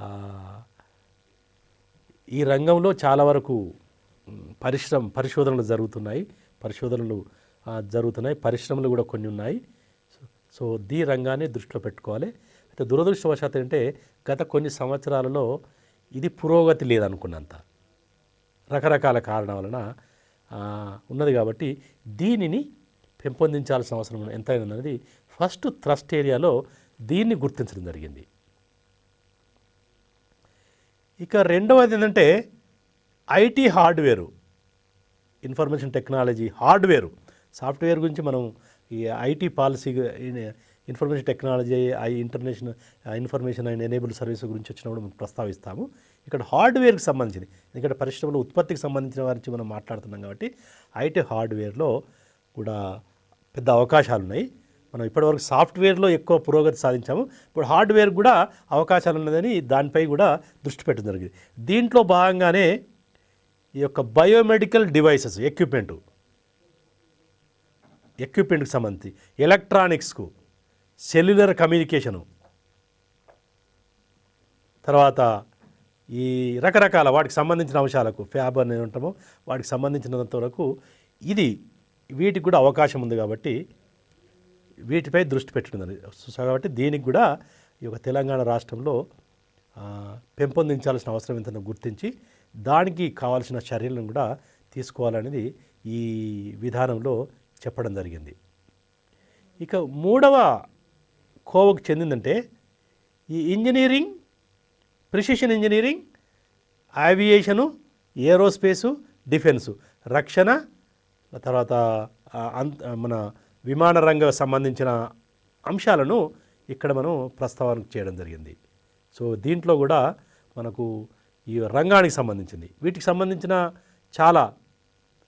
ఈ రంగంలో చాలా వరకు మ్, పరిశ్రమ పరిశోధనలు జరుగుతున్నాయి పరిశోధనలు ఆ, జరుగుతున్నాయి పరిశ్రమలు కూడా కొన్ని ఉన్నాయి సో సో దీ రంగాన్ని దృష్టిలో పెట్టుకోవాలి అయితే దురదృష్టవశాత్తు అంటే గత కొన్ని సంవత్సరాలలో ఇది పురోగతి లేదనుకున్నంత రకరకాల కారణాల వలన ఆ, ఉన్నది కాబట్టి దీనిని పెంపొందించాల్సిన అవసరం ఎంతైనా ఉన్నది ఫస్ట్ థ్రస్ట్ ఏరియాలో దీన్ని గుర్తించడం జరిగింది ఇక రెండవది ఏంటంటే IT hardware information technology hardware software గురించి మనం ఈ IT policy information technology I international information and enable service గురించి వచ్చినప్పుడు మనం ప్రస్తావిస్తాము ఇక్కడ హార్డ్వేర్కి సంబంధించింది ఎందుకంటే పరిశ్రమల ఉత్పత్తికి సంబంధించిన వారి నుంచి మనం మాట్లాడుతున్నాం కాబట్టి ఐటీ హార్డ్వేర్లో కూడా పెద్ద అవకాశాలు ఉన్నాయి మనం ఇప్పటివరకు సాఫ్ట్వేర్లో ఎక్కువ పురోగతి సాధించాము ఇప్పుడు హార్డ్వేర్ కూడా అవకాశాలు ఉన్నదని దానిపై కూడా దృష్టి పెట్టడం జరిగింది దీంట్లో భాగంగానే ఈ యొక్క బయోమెడికల్ డివైసెస్ ఎక్విప్మెంటు ఎక్విప్మెంట్కి సంబంధించి ఎలక్ట్రానిక్స్కు సెల్యులర్ కమ్యూనికేషను తర్వాత ఈ రకరకాల వాటికి సంబంధించిన అంశాలకు ఫ్యాబ్ అని ఉంటామో వాటికి సంబంధించినంత వరకు ఇది వీటికి కూడా అవకాశం ఉంది కాబట్టి వీటిపై దృష్టి పెట్టడం జరిగింది. సో కాబట్టి దీనికి కూడా ఈ యొక్క తెలంగాణ రాష్ట్రంలో ఆ, పెంపొందించాల్సిన అవసరం ఎంతనో గుర్తించి దానికి కావాల్సిన చర్యలను కూడా తీసుకోవాలనేది ఈ విధానంలో చెప్పడం జరిగింది ఇక మూడవ కోవకు చెందిందంటే ఈ engineering precision engineering aviation aerospace defence రక్షణ తర్వాత ఆ, అంత మన విమాన రంగ సంబంధించిన అంశాలను ఇక్కడ మనం ప్రస్తావన చేయడం జరిగింది సో దీంట్లో కూడా మనకు ఈ రంగానికి సంబంధించింది వీటికి సంబంధించిన చాలా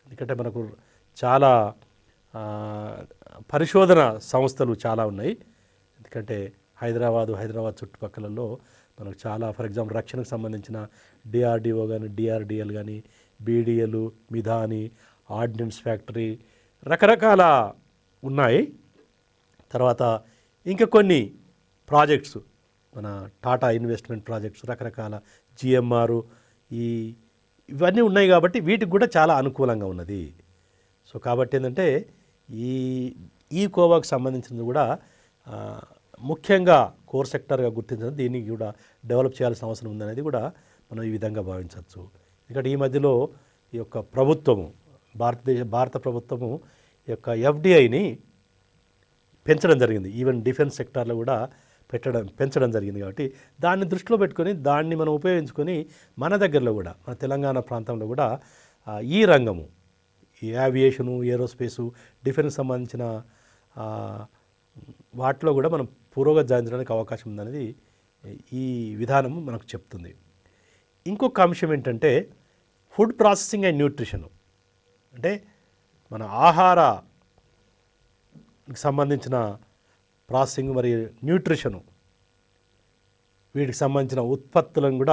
ఎందుకంటే మనకు చాలా ఆ, పరిశోధన సంస్థలు చాలా ఉన్నాయి ఎందుకంటే హైదరాబాదు హైదరాబాద్ చుట్టుపక్కలలో మనకు చాలా ఫర్ ఎగ్జాంపుల్ రక్షణకు సంబంధించిన డిఆర్డిఓ కానీ డిఆర్డిఎల్ కానీ బీడిఎల్ మిధాని ఆర్డినెన్స్ ఫ్యాక్టరీ రకరకాల ఉన్నాయి తర్వాత ఇంకా కొన్ని ప్రాజెక్ట్స్ మన టాటా ఇన్వెస్ట్మెంట్ ప్రాజెక్ట్స్ రకరకాల జిఎంఆర్ ఈ ఇవన్నీ ఉన్నాయి కాబట్టి వీటికి కూడా చాలా అనుకూలంగా ఉన్నది సో కాబట్టి ఏంటంటే ఈ ఈ కోవాకు సంబంధించినది కూడా ఆ, ముఖ్యంగా కోర్ సెక్టర్గా గుర్తించడం దీనికి కూడా డెవలప్ చేయాల్సిన అవసరం ఉందనేది కూడా మనం ఈ విధంగా భావించవచ్చు ఎందుకంటే ఈ మధ్యలో ఈ యొక్క ప్రభుత్వము భారతదేశ భారత ప్రభుత్వము ఈ యొక్క ఎఫ్డిఐని పెంచడం జరిగింది ఈవెన్ డిఫెన్స్ సెక్టార్లో కూడా పెట్టడం పెంచడం జరిగింది కాబట్టి దాన్ని దృష్టిలో పెట్టుకొని దాన్ని మనం ఉపయోగించుకొని మన దగ్గరలో కూడా మన తెలంగాణ ప్రాంతంలో కూడా ఆ, ఈ రంగము ఈ యావియేషను ఏరోస్పేసు డిఫెన్స్ సంబంధించిన ఆ, వాటిలో కూడా మనం పురోగతి సాధించడానికి అవకాశం ఉందనేది ఈ విధానం మనకు చెప్తుంది ఇంకొక అంశం ఏంటంటే ఫుడ్ ప్రాసెసింగ్ అండ్ న్యూట్రిషన్ అంటే మన ఆహార సంబంధించిన ప్రాసెసింగ్ మరియు న్యూట్రిషను వీటికి సంబంధించిన ఉత్పత్తులను కూడా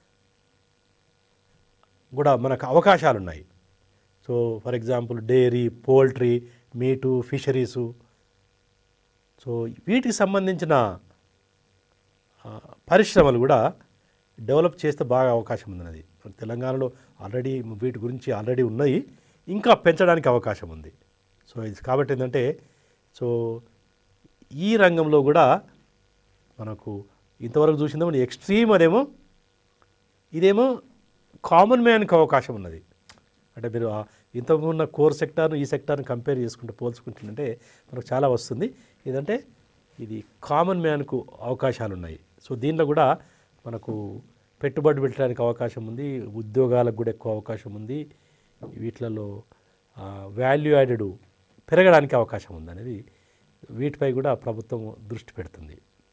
కూడా మనకు అవకాశాలు ఉన్నాయి so for example dairy poultry meat fisheries so వీటికి సంబంధించిన ఆ, పరిశ్రమలు కూడా డెవలప్ చేస్తే బాగా అవకాశం ఉందన్నది మన తెలంగాణలో ఆల్రెడీ వీటి గురించి ఆల్రెడీ ఉన్నాయి ఇంకా పెంచడానికి అవకాశం ఉంది సో ఇది కాబట్టి ఏంటంటే సో ఈ రంగంలో కూడా మనకు ఇంతవరకు చూసిందేమో ఎక్స్ట్రీమ్ అదేమో ఇదేమో కామన్ మ్యాన్కి అవకాశం ఉన్నది అంటే మీరు ఆ ఇంతకుముందు ఉన్న కోర్ సెక్టార్ను ఈ సెక్టార్ని కంపేర్ చేసుకుంటే పోల్చుకుంటుంటే మనకు చాలా వస్తుంది ఇదంటే ఇది కామన్ మ్యాన్కు అవకాశాలు ఉన్నాయి సో దీనిలో కూడా మనకు పెట్టుబడి పెట్టడానికి అవకాశం ఉంది ఉద్యోగాలకు కూడా ఎక్కువ అవకాశం ఉంది వీటిలలో వాల్యూ యాడెడ్ పెరగడానికి అవకాశం ఉంది అనేది వీటిపై కూడా ప్రభుత్వం దృష్టి పెడుతుంది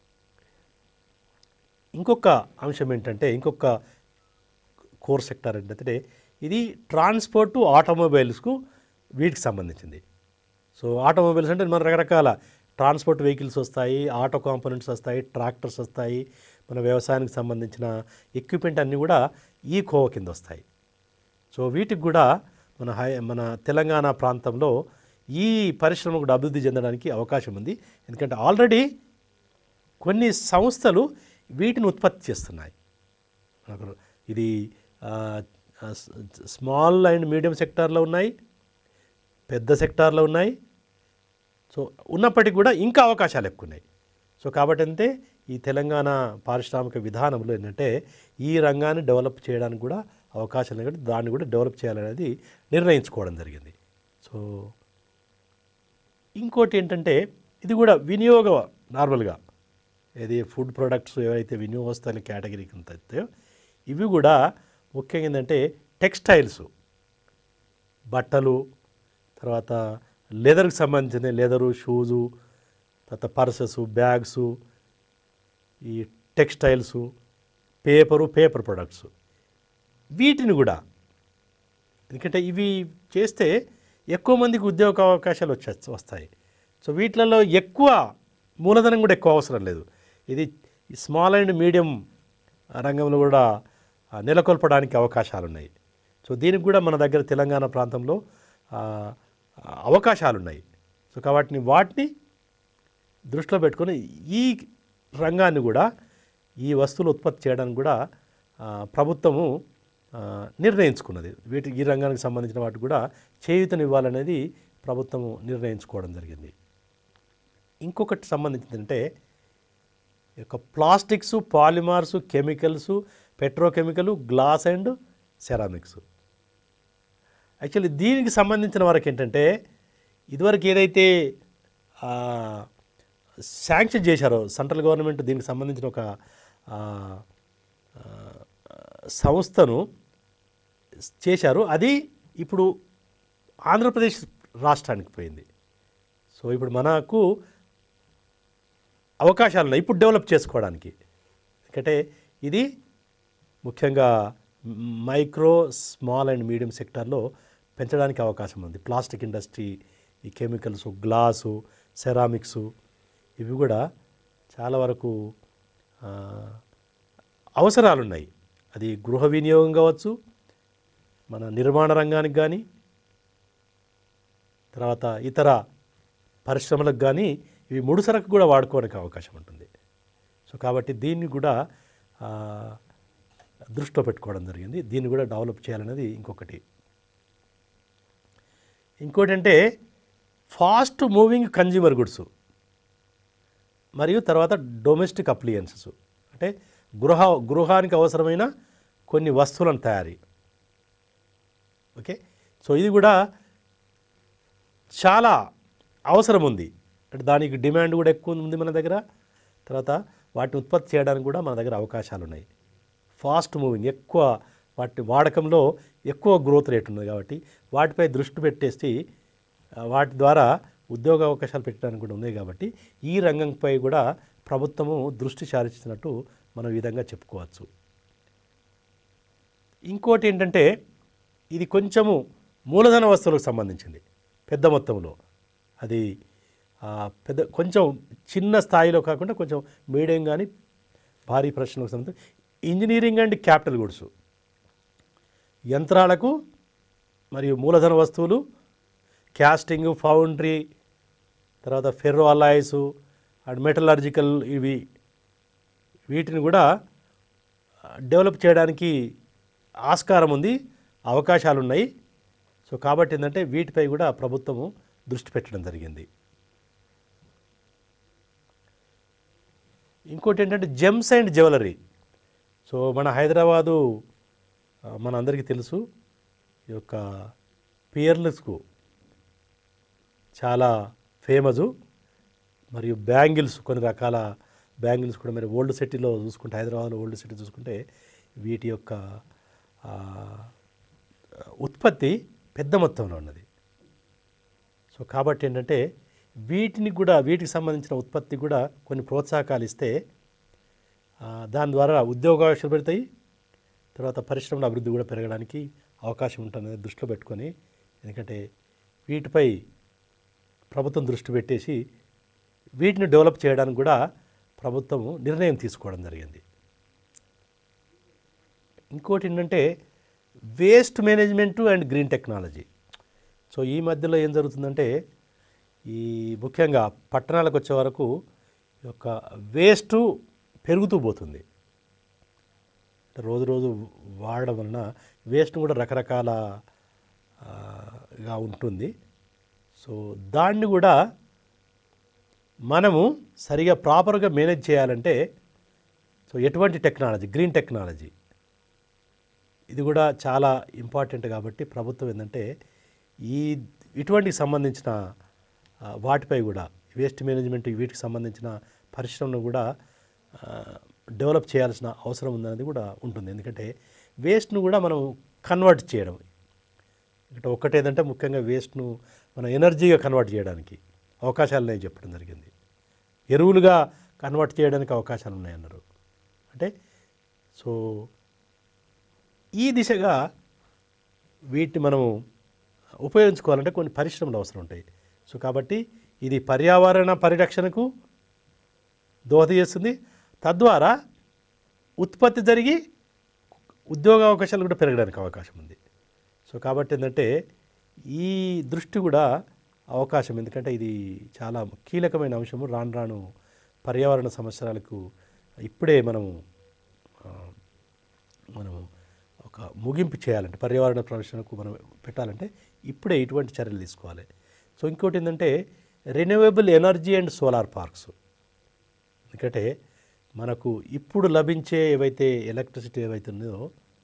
ఇంకొక అంశం ఏంటంటే ఇంకొక కోర్ సెక్టార్ ఏంటంటే ఇది ట్రాన్స్పోర్ట్ ఆటోమొబైల్స్కు వీటికి సంబంధించింది సో ఆటోమొబైల్స్ అంటే మన రకరకాల ట్రాన్స్పోర్ట్ వెహికల్స్ వస్తాయి ఆటో కాంపోనెంట్స్ వస్తాయి ట్రాక్టర్స్ వస్తాయి మన వ్యవసాయానికి సంబంధించిన ఎక్విప్మెంట్ అన్నీ కూడా ఈ కోవ కింద వస్తాయి సో వీటికి కూడా మన హై మన తెలంగాణ ప్రాంతంలో ఈ పరిశ్రమ కూడా అభివృద్ధి చెందడానికి అవకాశం ఉంది ఎందుకంటే ఆల్రెడీ కొన్ని సంస్థలు వీటిని ఉత్పత్తి చేస్తున్నాయి మనకు ఇది ఆ, ఆ, స్- స్మాల్ అండ్ మీడియం సెక్టార్లో ఉన్నాయి పెద్ద సెక్టార్లో ఉన్నాయి సో ఉన్నప్పటికీ కూడా ఇంకా అవకాశాలు ఎక్కువ ఉన్నాయి సో కాబట్టి అంటే ఈ తెలంగాణ పారిశ్రామిక విధానంలో ఏంటంటే ఈ రంగాన్ని డెవలప్ చేయడానికి కూడా అవకాశాలు ఉన్నాయి కాబట్టి దాన్ని కూడా డెవలప్ చేయాలనేది నిర్ణయించుకోవడం జరిగింది సో ఇంకోటి ఏంటంటే ఇది కూడా వినియోగ నార్మల్గా ఏది ఫుడ్ ప్రొడక్ట్స్ ఏవైతే వినియోగ వస్తువుల కేటగిరీ కింద అయితే ఇవి కూడా ముఖ్యంగా ఏంటంటే టెక్స్టైల్స్ బట్టలు తర్వాత లెదర్కి సంబంధించిన లెదరు షూజు తర్వాత పర్సెస్ బ్యాగ్స్ ఈ టెక్స్టైల్స్ పేపరు పేపర్ ప్రొడక్ట్స్ వీటిని కూడా ఎందుకంటే ఇవి చేస్తే ఎక్కువ మందికి ఉద్యోగ అవకాశాలు వచ్చే వస్తాయి సో వీటిలలో ఎక్కువ మూలధనం కూడా ఎక్కువ అవసరం లేదు ఇది స్మాల్ అండ్ మీడియం రంగంలో కూడా ఆ, నెలకొల్పడానికి అవకాశాలు ఉన్నాయి సో దీనికి కూడా మన దగ్గర తెలంగాణ ప్రాంతంలో ఆ, ఆ, అవకాశాలు ఉన్నాయి సో కాబట్టి వాటిని దృష్టిలో పెట్టుకొని ఈ రంగాన్ని కూడా ఈ వస్తువులు ఉత్పత్తి చేయడానికి కూడా ఆ, ప్రభుత్వము ఆ, నిర్ణయించుకున్నది వీటి ఈ రంగానికి సంబంధించిన వాటికి కూడా చేయూతనివ్వాలనేది ప్రభుత్వము నిర్ణయించుకోవడం జరిగింది ఇంకొకటి సంబంధించింది అంటే ఈ యొక్క plastics polymers chemicals petrochemical glass and ceramics actually దీనికి సంబంధించిన వరకు ఏంటంటే ఇదివరకు ఏదైతే ఆ, శాంక్షన్ చేశారో సెంట్రల్ గవర్నమెంట్ దీనికి సంబంధించిన ఒక ఆ, ఆ, సంస్థను చేశారు అది ఇప్పుడు ఆంధ్రప్రదేశ్ రాష్ట్రానికి పోయింది సో ఇప్పుడు మనకు అవకాశాలు ఉన్నాయి ఇప్పుడు డెవలప్ చేసుకోవడానికి ఎందుకంటే ఇది ముఖ్యంగా మైక్రో స్మాల్ అండ్ మీడియం సెక్టార్లో పెంచడానికి అవకాశం ఉంది ప్లాస్టిక్ ఇండస్ట్రీ ఈ కెమికల్స్ గ్లాసు సెరామిక్స్ ఇవి కూడా చాలా వరకు ఆ, అవసరాలు ఉన్నాయి అది గృహ వినియోగం కావచ్చు మన నిర్మాణ రంగానికి కానీ తర్వాత ఇతర పరిశ్రమలకు కానీ ఇవి ముడిసరకు కూడా వాడుకోవడానికి అవకాశం ఉంటుంది సో కాబట్టి దీన్ని కూడా ఆ, దృష్టిలో పెట్టుకోవడం జరిగింది దీన్ని కూడా డెవలప్ చేయాలనేది ఇంకొకటి ఇంకోటి అంటే ఫాస్ట్ మూవింగ్ కన్జ్యూమర్ గుడ్స్ మరియు తర్వాత డొమెస్టిక్ అప్లియన్సెస్ అంటే గృహ గృహానికి అవసరమైన కొన్ని వస్తువులను తయారీ ఓకే సో ఇది కూడా చాలా అవసరం ఉంది అంటే దానికి డిమాండ్ కూడా ఎక్కువ ఉంది మన దగ్గర తర్వాత వాటిని ఉత్పత్తి చేయడానికి కూడా మన దగ్గర అవకాశాలు ఉన్నాయి ఫాస్ట్ మూవింగ్ ఎక్కువ వాటి వాడకంలో ఎక్కువ గ్రోత్ రేట్ ఉంది కాబట్టి వాటిపై దృష్టి పెట్టేసి ఆ, వాటి ద్వారా ఉద్యోగ అవకాశాలు పెట్టడానికి కూడా ఉన్నాయి కాబట్టి ఈ రంగంపై కూడా ప్రభుత్వము దృష్టి సారించినట్టు మనం ఈ విధంగా చెప్పుకోవచ్చు ఇంకోటి ఏంటంటే ఇది కొంచెము మూలధన వస్తువులకు సంబంధించింది పెద్ద మొత్తంలో అది ఆ, పెద్ద కొంచెం చిన్న స్థాయిలో కాకుండా కొంచెం మీడియం కానీ భారీ ప్రశ్నలకు సంబంధించి ఇంజనీరింగ్ అండ్ క్యాపిటల్ గుడ్స్ యంత్రాలకు మరియు మూలధన వస్తువులు క్యాస్టింగ్ ఫౌండ్రీ తర్వాత ఫెర్రో అలాయిస్ అండ్ మెటలర్జికల్ ఇవి వీటిని కూడా డెవలప్ చేయడానికి ఆస్కారం ఉంది అవకాశాలు ఉన్నాయి సో కాబట్టి ఏంటంటే వీటిపై కూడా ప్రభుత్వము దృష్టి పెట్టడం జరిగింది ఇంకోటి ఏంటంటే జెమ్స్ అండ్ జ్యువెలరీ సో మన హైదరాబాదు ఆ, మన అందరికీ తెలుసు ఈ యొక్క పియర్లెస్కు చాలా ఫేమసు మరియు బ్యాంగిల్స్ కొన్ని రకాల బ్యాంగిల్స్ కూడా మరి ఓల్డ్ సిటీలో చూసుకుంటే హైదరాబాద్లో ఓల్డ్ సిటీ చూసుకుంటే వీటి యొక్క ఆ, ఉత్పత్తి పెద్ద మొత్తంలో ఉన్నది సో కాబట్టి ఏంటంటే వీటిని కూడా వీటికి సంబంధించిన ఉత్పత్తి కూడా కొన్ని ప్రోత్సాహకాలు ఇస్తే ఆ, దాని ద్వారా ఉద్యోగావకాశాలు పెడతాయి తర్వాత పరిశ్రమల అభివృద్ధి కూడా పెరగడానికి అవకాశం ఉంటుందని దృష్టిలో పెట్టుకొని ఎందుకంటే వీటిపై ప్రభుత్వం దృష్టి పెట్టేసి వీటిని డెవలప్ చేయడానికి కూడా ప్రభుత్వం నిర్ణయం తీసుకోవడం జరిగింది ఇంకోటి ఏంటంటే waste management and green technology so ఈ మధ్యలో ఏం జరుగుతుందంటే ఈ ముఖ్యంగా పట్టణాలకు వచ్చే వరకు ఈ యొక్క వేస్ట్ పెరుగుతూ పోతుంది అంటే రోజు రోజు వాడడం వలన వేస్ట్ కూడా రకరకాల ఆ, గా ఉంటుంది సో దాన్ని కూడా మనము సరిగా ప్రాపర్గా మేనేజ్ చేయాలంటే సో ఎటువంటి టెక్నాలజీ గ్రీన్ టెక్నాలజీ ఇది కూడా చాలా ఇంపార్టెంట్ కాబట్టి ప్రభుత్వం ఏంటంటే ఈ ఇటువంటికి సంబంధించిన ఆ, వాటిపై కూడా వేస్ట్ మేనేజ్మెంట్ వీటికి సంబంధించిన పరిశ్రమను కూడా ఆ, డెవలప్ చేయాల్సిన అవసరం ఉందనేది కూడా ఉంటుంది ఎందుకంటే వేస్ట్ను కూడా మనం కన్వర్ట్ చేయడం ఇక్కడ ఒక్కటి ఏంటంటే ముఖ్యంగా వేస్ట్ను మనం ఎనర్జీగా కన్వర్ట్ చేయడానికి అవకాశాలు ఉన్నాయని చెప్పడం జరిగింది ఎరువులుగా కన్వర్ట్ చేయడానికి అవకాశాలు ఉన్నాయన్నారు అంటే సో ఈ దిశగా వీటిని మనము ఉపయోగించుకోవాలంటే కొన్ని పరిశ్రమలు అవసరం ఉంటాయి సో కాబట్టి ఇది పర్యావరణ పరిరక్షణకు దోహద చేస్తుంది తద్వారా ఉత్పత్తి జరిగి ఉద్యోగ అవకాశాలు కూడా పెరగడానికి అవకాశం ఉంది సో కాబట్టి ఏంటంటే ఈ దృష్టి కూడా అవకాశం ఎందుకంటే ఇది చాలా కీలకమైన అంశము రాను రాను పర్యావరణ సమస్యలకు ఇప్పుడే మనము ఆ, మనము ఒక ముగింపు చేయాలంటే పర్యావరణ ప్రదర్శనకు మనం పెట్టాలంటే ఇప్పుడే ఇటువంటి చర్యలు తీసుకోవాలి సో ఇంకోటి ఏంటంటే renewable energy and solar parks ఎందుకంటే మనకు ఇప్పుడు లభించే ఏవైతే ఎలక్ట్రిసిటీ ఏవైతే ఉన్నదో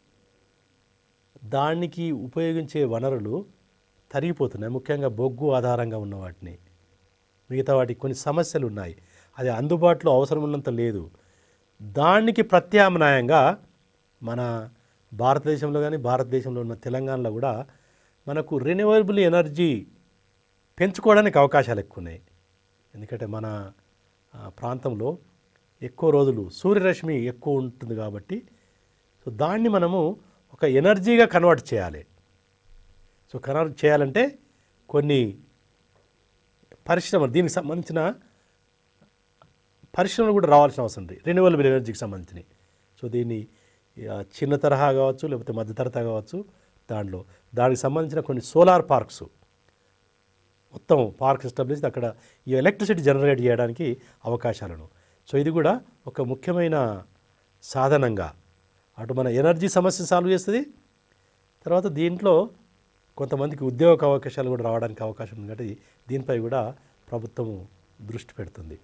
దానికి ఉపయోగించే వనరులు తరిగిపోతున్నాయి ముఖ్యంగా బొగ్గు ఆధారంగా ఉన్న వాటిని మిగతా వాటికి కొన్ని సమస్యలు ఉన్నాయి అది అందుబాటులో అవసరం ఉన్నంత లేదు దానికి ప్రత్యామ్నాయంగా మన భారతదేశంలో కానీ భారతదేశంలో ఉన్న తెలంగాణలో కూడా మనకు రెన్యూవబుల్ ఎనర్జీ పెంచుకోవడానికి అవకాశాలు ఎక్కువ ఉన్నాయి ఎందుకంటే మన ఆ, ప్రాంతంలో ఎక్కువ రోజులు సూర్యరశ్మి ఎక్కువ ఉంటుంది కాబట్టి సో దాన్ని మనము ఒక ఎనర్జీగా కన్వర్ట్ చేయాలి సో ఖననం చేయాలంటే కొన్ని పరిశ్రమలు దీనికి సంబంధించిన పరిశ్రమలు కూడా రావాల్సిన అవసరం ఉంది రెన్యూవబుల్ ఎనర్జీకి సంబంధించినవి సో దీన్ని ఆ, చిన్న తరహా కావచ్చు లేకపోతే మధ్య తరహా కావచ్చు దాంట్లో దానికి సంబంధించిన కొన్ని సోలార్ పార్క్స్ మొత్తం పార్క్ ఎస్టాబ్లిష్ అక్కడ ఈ ఎలక్ట్రిసిటీ జనరేట్ చేయడానికి అవకాశాలను సో ఇది కూడా ఒక ముఖ్యమైన సాధనంగా అటు మన ఎనర్జీ సమస్య సాల్వ్ చేస్తుంది తర్వాత దీంట్లో కొంతమందికి ఉద్యోగ అవకాశాలు కూడా రావడానికి అవకాశం ఉంది కాబట్టి దీనిపై కూడా ప్రభుత్వం దృష్టి పెడుతుంది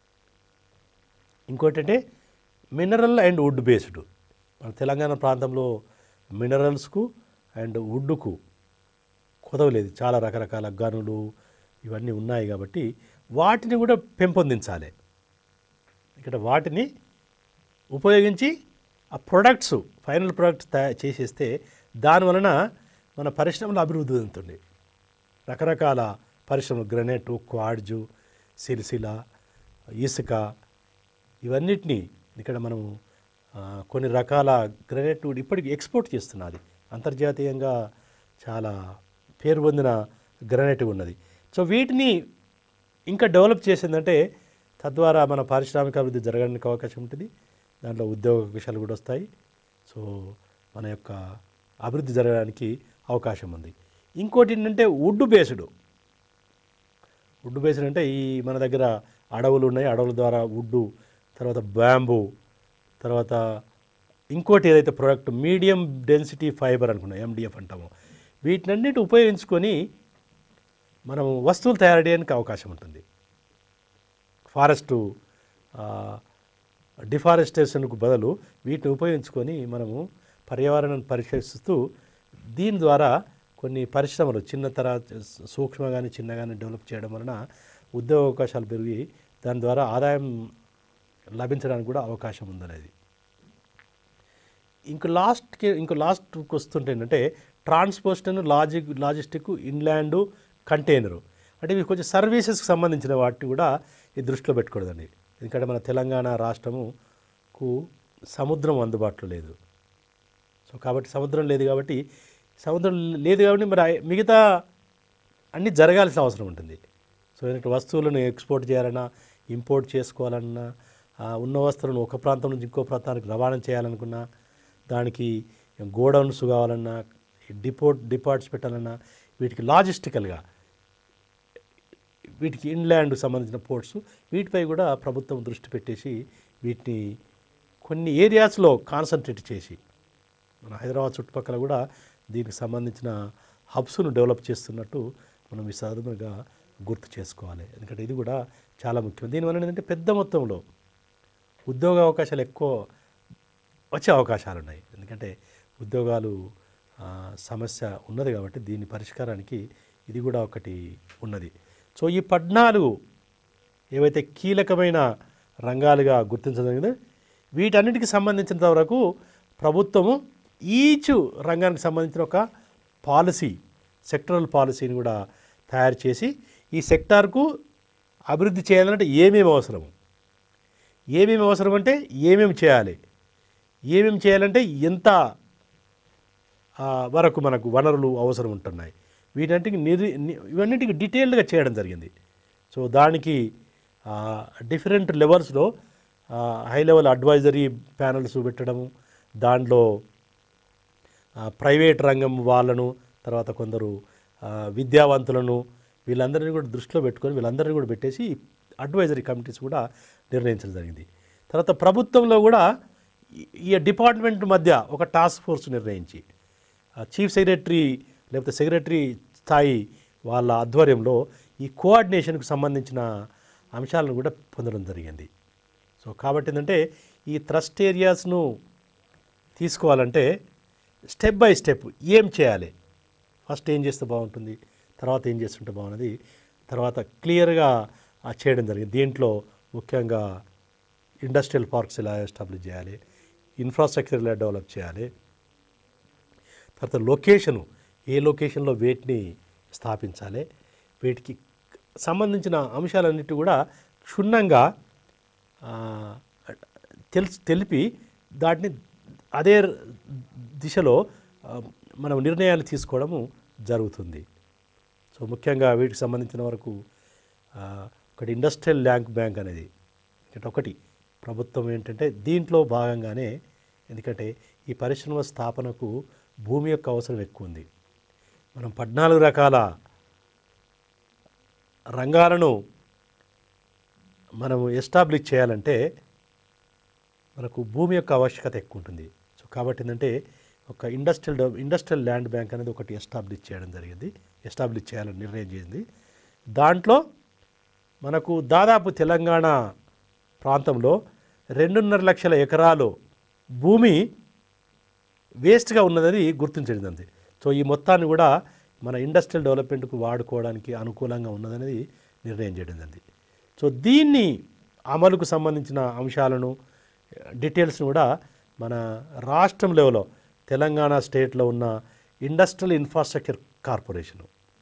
ఇంకోటి అంటే మినరల్ అండ్ వుడ్ బేస్డ్ మన తెలంగాణ ప్రాంతంలో మినరల్స్కు అండ్ వుడ్కు కుదవలేదు చాలా రకరకాల గనులు ఇవన్నీ ఉన్నాయి కాబట్టి వాటిని కూడా పెంపొందించాలి ఇక్కడ వాటిని ఉపయోగించి ఆ ప్రొడక్ట్స్ ఫైనల్ ప్రొడక్ట్స్ తయారు చేసేస్తే దానివలన మన పరిశ్రమలు అభివృద్ధి చెందుతుంది రకరకాల పరిశ్రమలు గ్రనైట్ క్వాడ్జు సిరిసిల ఇసుక ఇవన్నిటినీ ఇక్కడ మనం ఆ, కొన్ని రకాల గ్రనైట్ ఇప్పటికి ఎక్స్పోర్ట్ చేస్తున్నది అంతర్జాతీయంగా చాలా పేరు పొందిన గ్రనైట్ ఉన్నది సో వీటిని ఇంకా డెవలప్ చేసిందంటే తద్వారా మన పారిశ్రామిక అభివృద్ధి జరగడానికి అవకాశం ఉంటుంది దాంట్లో ఉద్యోగ అవకాశాలు కూడా వస్తాయి సో మన యొక్క అభివృద్ధి జరగడానికి అవకాశం ఉంది ఇంకోటి ఏంటంటే వుడ్ బేస్డ్ వుడ్ బేస్డ్ అంటే ఈ మన దగ్గర అడవులు ఉన్నాయి అడవుల ద్వారా వుడ్డు తర్వాత బ్యాంబూ తర్వాత ఇంకోటి ఏదైతే ప్రోడక్ట్ మీడియం డెన్సిటీ ఫైబర్ అనుకున్నాం ఎండిఎఫ్ అంటాము వీటినన్నిటి ఉపయోగించుకొని మనం వస్తువులు తయారు చేయడానికి అవకాశం ఉంటుంది ఫారెస్టు డిఫారెస్టేషన్కు బదులు వీటిని ఉపయోగించుకొని మనము పర్యావరణాన్ని పరిరక్షిస్తూ దీని ద్వారా కొన్ని పరిశ్రమలు చిన్న తర సూక్ష్మ కానీ చిన్న కానీ డెవలప్ చేయడం వలన ఉద్యోగ అవకాశాలు పెరిగి దాని ద్వారా ఆదాయం లభించడానికి కూడా అవకాశం ఉందనేది ఇంక లాస్ట్కి ఇంకో లాస్ట్కి వస్తుంటే ఏంటంటే transportation logic logistic inland container అంటే ఇవి కొంచెం సర్వీసెస్కి సంబంధించిన వాటిని కూడా ఈ దృష్టిలో పెట్టుకూడదండి ఎందుకంటే మన తెలంగాణ రాష్ట్రముకు సముద్రం అందుబాటులో లేదు సో కాబట్టి సముద్రం లేదు కాబట్టి సముద్రం లేదు కాబట్టి మరి ఆ- మిగతా అన్నీ జరగాల్సిన అవసరం ఉంటుంది సో ఏంటంటే వస్తువులను ఎక్స్పోర్ట్ చేయాలన్నా ఇంపోర్ట్ చేసుకోవాలన్నా ఆ ఉన్న వస్తువులను ఒక ప్రాంతం నుంచి ఇంకో ప్రాంతానికి రవాణా చేయాలనుకున్నా దానికి గోడౌన్స్ కావాలన్నా డిపోర్ట్ డిపార్ట్స్ పెట్టాలన్నా వీటికి లాజిస్టికల్గా వీటికి ఇన్లాండ్ సంబంధించిన పోర్ట్స్ వీటిపై కూడా ప్రభుత్వం దృష్టి పెట్టేసి వీటిని కొన్ని ఏరియాస్లో కాన్సన్ట్రేట్ చేసి మన హైదరాబాద్ చుట్టుపక్కల కూడా దీనికి సంబంధించిన హబ్స్ను డెవలప్ చేస్తున్నట్టు మనం ఈ సాధనగా గుర్తు చేసుకోవాలి ఎందుకంటే ఇది కూడా చాలా ముఖ్యం దీనివల్ల ఏంటంటే పెద్ద మొత్తంలో ఉద్యోగ అవకాశాలు ఎక్కువ వచ్చే అవకాశాలు ఉన్నాయి ఎందుకంటే ఉద్యోగాలు ఆ, సమస్య ఉన్నది కాబట్టి దీని పరిష్కారానికి ఇది కూడా ఒకటి ఉన్నది సో ఈ పద్నాలుగు ఏవైతే కీలకమైన రంగాలుగా గుర్తించదగినది వీటన్నిటికి సంబంధించినంత వరకు ప్రభుత్వము ఈచ్ రంగానికి సంబంధించిన ఒక పాలసీ సెక్టరల్ పాలసీని కూడా తయారు చేసి ఈ సెక్టార్కు అభివృద్ధి చేయాలంటే ఏమేమి అవసరము ఏమేమి అవసరం అంటే ఏమేమి చేయాలి ఏమేమి చేయాలంటే ఎంత ఆ, వరకు మనకు వనరులు అవసరం ఉంటున్నాయి వీటన్నిటికి నిరి ని- ఇవన్నిటికి డీటెయిల్డ్గా చేయడం జరిగింది సో దానికి డిఫరెంట్ లెవెల్స్లో హై లెవెల్ అడ్వైజరీ ప్యానల్స్ పెట్టడము దాంట్లో ఆ, ప్రైవేట్ రంగం వాళ్ళను తర్వాత కొందరు ఆ, విద్యావంతులను వీళ్ళందరినీ కూడా దృష్టిలో పెట్టుకొని వీళ్ళందరినీ కూడా పెట్టేసి అడ్వైజరీ కమిటీస్ కూడా నిర్ణయించడం జరిగింది తర్వాత ప్రభుత్వంలో కూడా ఈ- ఈ డిపార్ట్మెంట్ మధ్య ఒక టాస్క్ ఫోర్స్ నిర్ణయించి ఆ, చీఫ్ సెక్రటరీ లేకపోతే సెక్రటరీ స్థాయి వాళ్ళ ఆధ్వర్యంలో ఈ కోఆర్డినేషన్కు సంబంధించిన అంశాలను కూడా పొందడం జరిగింది సో కాబట్టి ఏంటంటే ఈ థ్రస్ట్ ఏరియాస్ను తీసుకోవాలంటే స్టెప్ బై స్టెప్ ఏం చేయాలి ఫస్ట్ ఏం చేస్తే బాగుంటుంది తర్వాత ఏం చేస్తుంటే బాగున్నది తర్వాత క్లియర్గా ఆ చేయడం జరిగింది దీంట్లో ముఖ్యంగా ఇండస్ట్రియల్ పార్క్స్ ఎలా ఎస్టాబ్లిష్ చేయాలి ఇన్ఫ్రాస్ట్రక్చర్ ఎలా డెవలప్ చేయాలి తర్వాత లొకేషను ఏ లొకేషన్లో వేటిని స్థాపించాలి వీటికి సంబంధించిన అంశాలన్నిటి కూడా క్షుణ్ణంగా ఆ, తెలుసు తెలిపి దాటిని అదే దిశలో ఆ, మనం నిర్ణయాలు తీసుకోవడము జరుగుతుంది సో ముఖ్యంగా వీటికి సంబంధించిన వరకు ఆ, ఒకటి ఇండస్ట్రియల్ ల్యాంక్ బ్యాంక్ అనేది ఇక్కడ ఒకటి ప్రభుత్వం ఏంటంటే దీంట్లో భాగంగానే ఎందుకంటే ఈ పరిశ్రమ స్థాపనకు భూమి యొక్క అవసరం ఎక్కువ ఉంది మనం పద్నాలుగు రకాల రంగాలను మనము ఎస్టాబ్లిష్ చేయాలంటే మనకు భూమి యొక్క ఆవశ్యకత ఎక్కువ ఉంటుంది సో కాబట్టి ఏంటంటే ఒక industrial dev- industrial land bank అనేది ఒకటి ఎస్టాబ్లిష్ చేయడం జరిగింది ఎస్టాబ్లిష్ చేయాలని నిర్ణయం చేసింది దాంట్లో మనకు దాదాపు తెలంగాణ ప్రాంతంలో రెండున్నర లక్షల ఎకరాలు భూమి వేస్ట్గా ఉన్నదని గుర్తించడం అంతే సో ఈ మొత్తాన్ని కూడా మన ఇండస్ట్రియల్ డెవలప్మెంట్కు వాడుకోవడానికి అనుకూలంగా ఉన్నదనేది నిర్ణయం చేయడం జరిగింది సో దీన్ని అమలుకు సంబంధించిన అంశాలను డీటెయిల్స్ని కూడా మన రాష్ట్రం లెవెల్లో తెలంగాణ స్టేట్లో ఉన్న ఇండస్ట్రియల్ ఇన్ఫ్రాస్ట్రక్చర్ కార్పొరేషను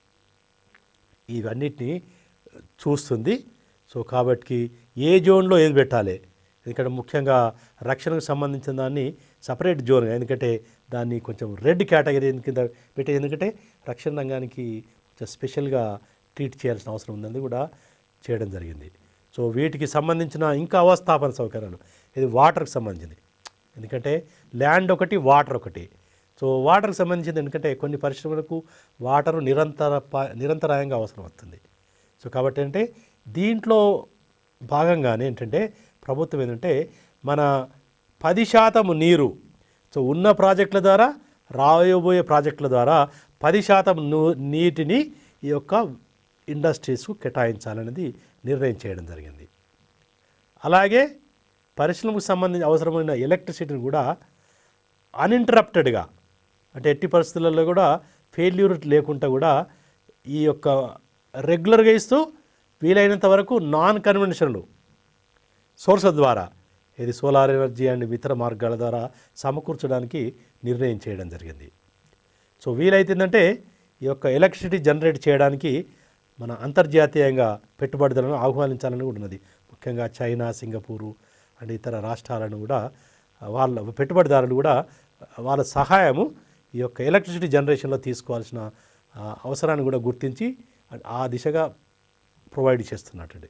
ఇవన్నిటిని చూస్తుంది సో కాబట్టి ఏ జోన్లో ఏది పెట్టాలి ఎందుకంటే ముఖ్యంగా రక్షణకు సంబంధించిన దాన్ని సపరేట్ జోన్ ఎందుకంటే దాన్ని కొంచెం రెడ్ కేటగిరీ కింద పెట్టే ఎందుకంటే రక్షణ రంగానికి కొంచెం స్పెషల్గా ట్రీట్ చేయాల్సిన అవసరం ఉందని కూడా చేయడం జరిగింది సో వీటికి సంబంధించిన ఇంకా అవస్థాపన సౌకర్యాలు ఇది వాటర్కి సంబంధించింది ఎందుకంటే ల్యాండ్ ఒకటి వాటర్ ఒకటి సో వాటర్కి సంబంధించింది ఎందుకంటే కొన్ని పరిశ్రమలకు వాటరు నిరంతర ప- నిరంతరాయంగా అవసరం వస్తుంది సో కాబట్టి అంటే దీంట్లో భాగంగానే ఏంటంటే ప్రభుత్వం ఏంటంటే మన పది శాతం నీరు సో ఉన్న ప్రాజెక్టుల ద్వారా రాబోయే ప్రాజెక్టుల ద్వారా పది శాతం ను- నీటిని ఈ యొక్క ఇండస్ట్రీస్కు కేటాయించాలనేది నిర్ణయం చేయడం జరిగింది అలాగే పరిశ్రమకు సంబంధించి అవసరమైన ఎలక్ట్రిసిటీని కూడా అన్ఇంటరప్టెడ్గా అంటే ఎట్టి పరిస్థితులలో కూడా ఫెయిల్యూర్ లేకుండా కూడా ఈ యొక్క రెగ్యులర్గా ఇస్తూ వీలైనంత వరకు నాన్ కన్వెన్షనల్ సోర్స్ ద్వారా ఇది సోలార్ ఎనర్జీ అండ్ ఇతర మార్గాల ద్వారా సమకూర్చడానికి నిర్ణయం చేయడం జరిగింది సో వీలైతుందంటే ఈ యొక్క ఎలక్ట్రిసిటీ జనరేట్ చేయడానికి మన అంతర్జాతీయంగా పెట్టుబడిదారులను ఆహ్వానించాలని కూడా ఉన్నది ముఖ్యంగా చైనా సింగపూరు అండ్ ఇతర రాష్ట్రాలను కూడా వాళ్ళ పెట్టుబడిదారులు కూడా వాళ్ళ సహాయము ఈ యొక్క ఎలక్ట్రిసిటీ జనరేషన్లో తీసుకోవాల్సిన ఆ, అవసరాన్ని కూడా గుర్తించి ఆ దిశగా ప్రొవైడ్ చేస్తున్నట్టండి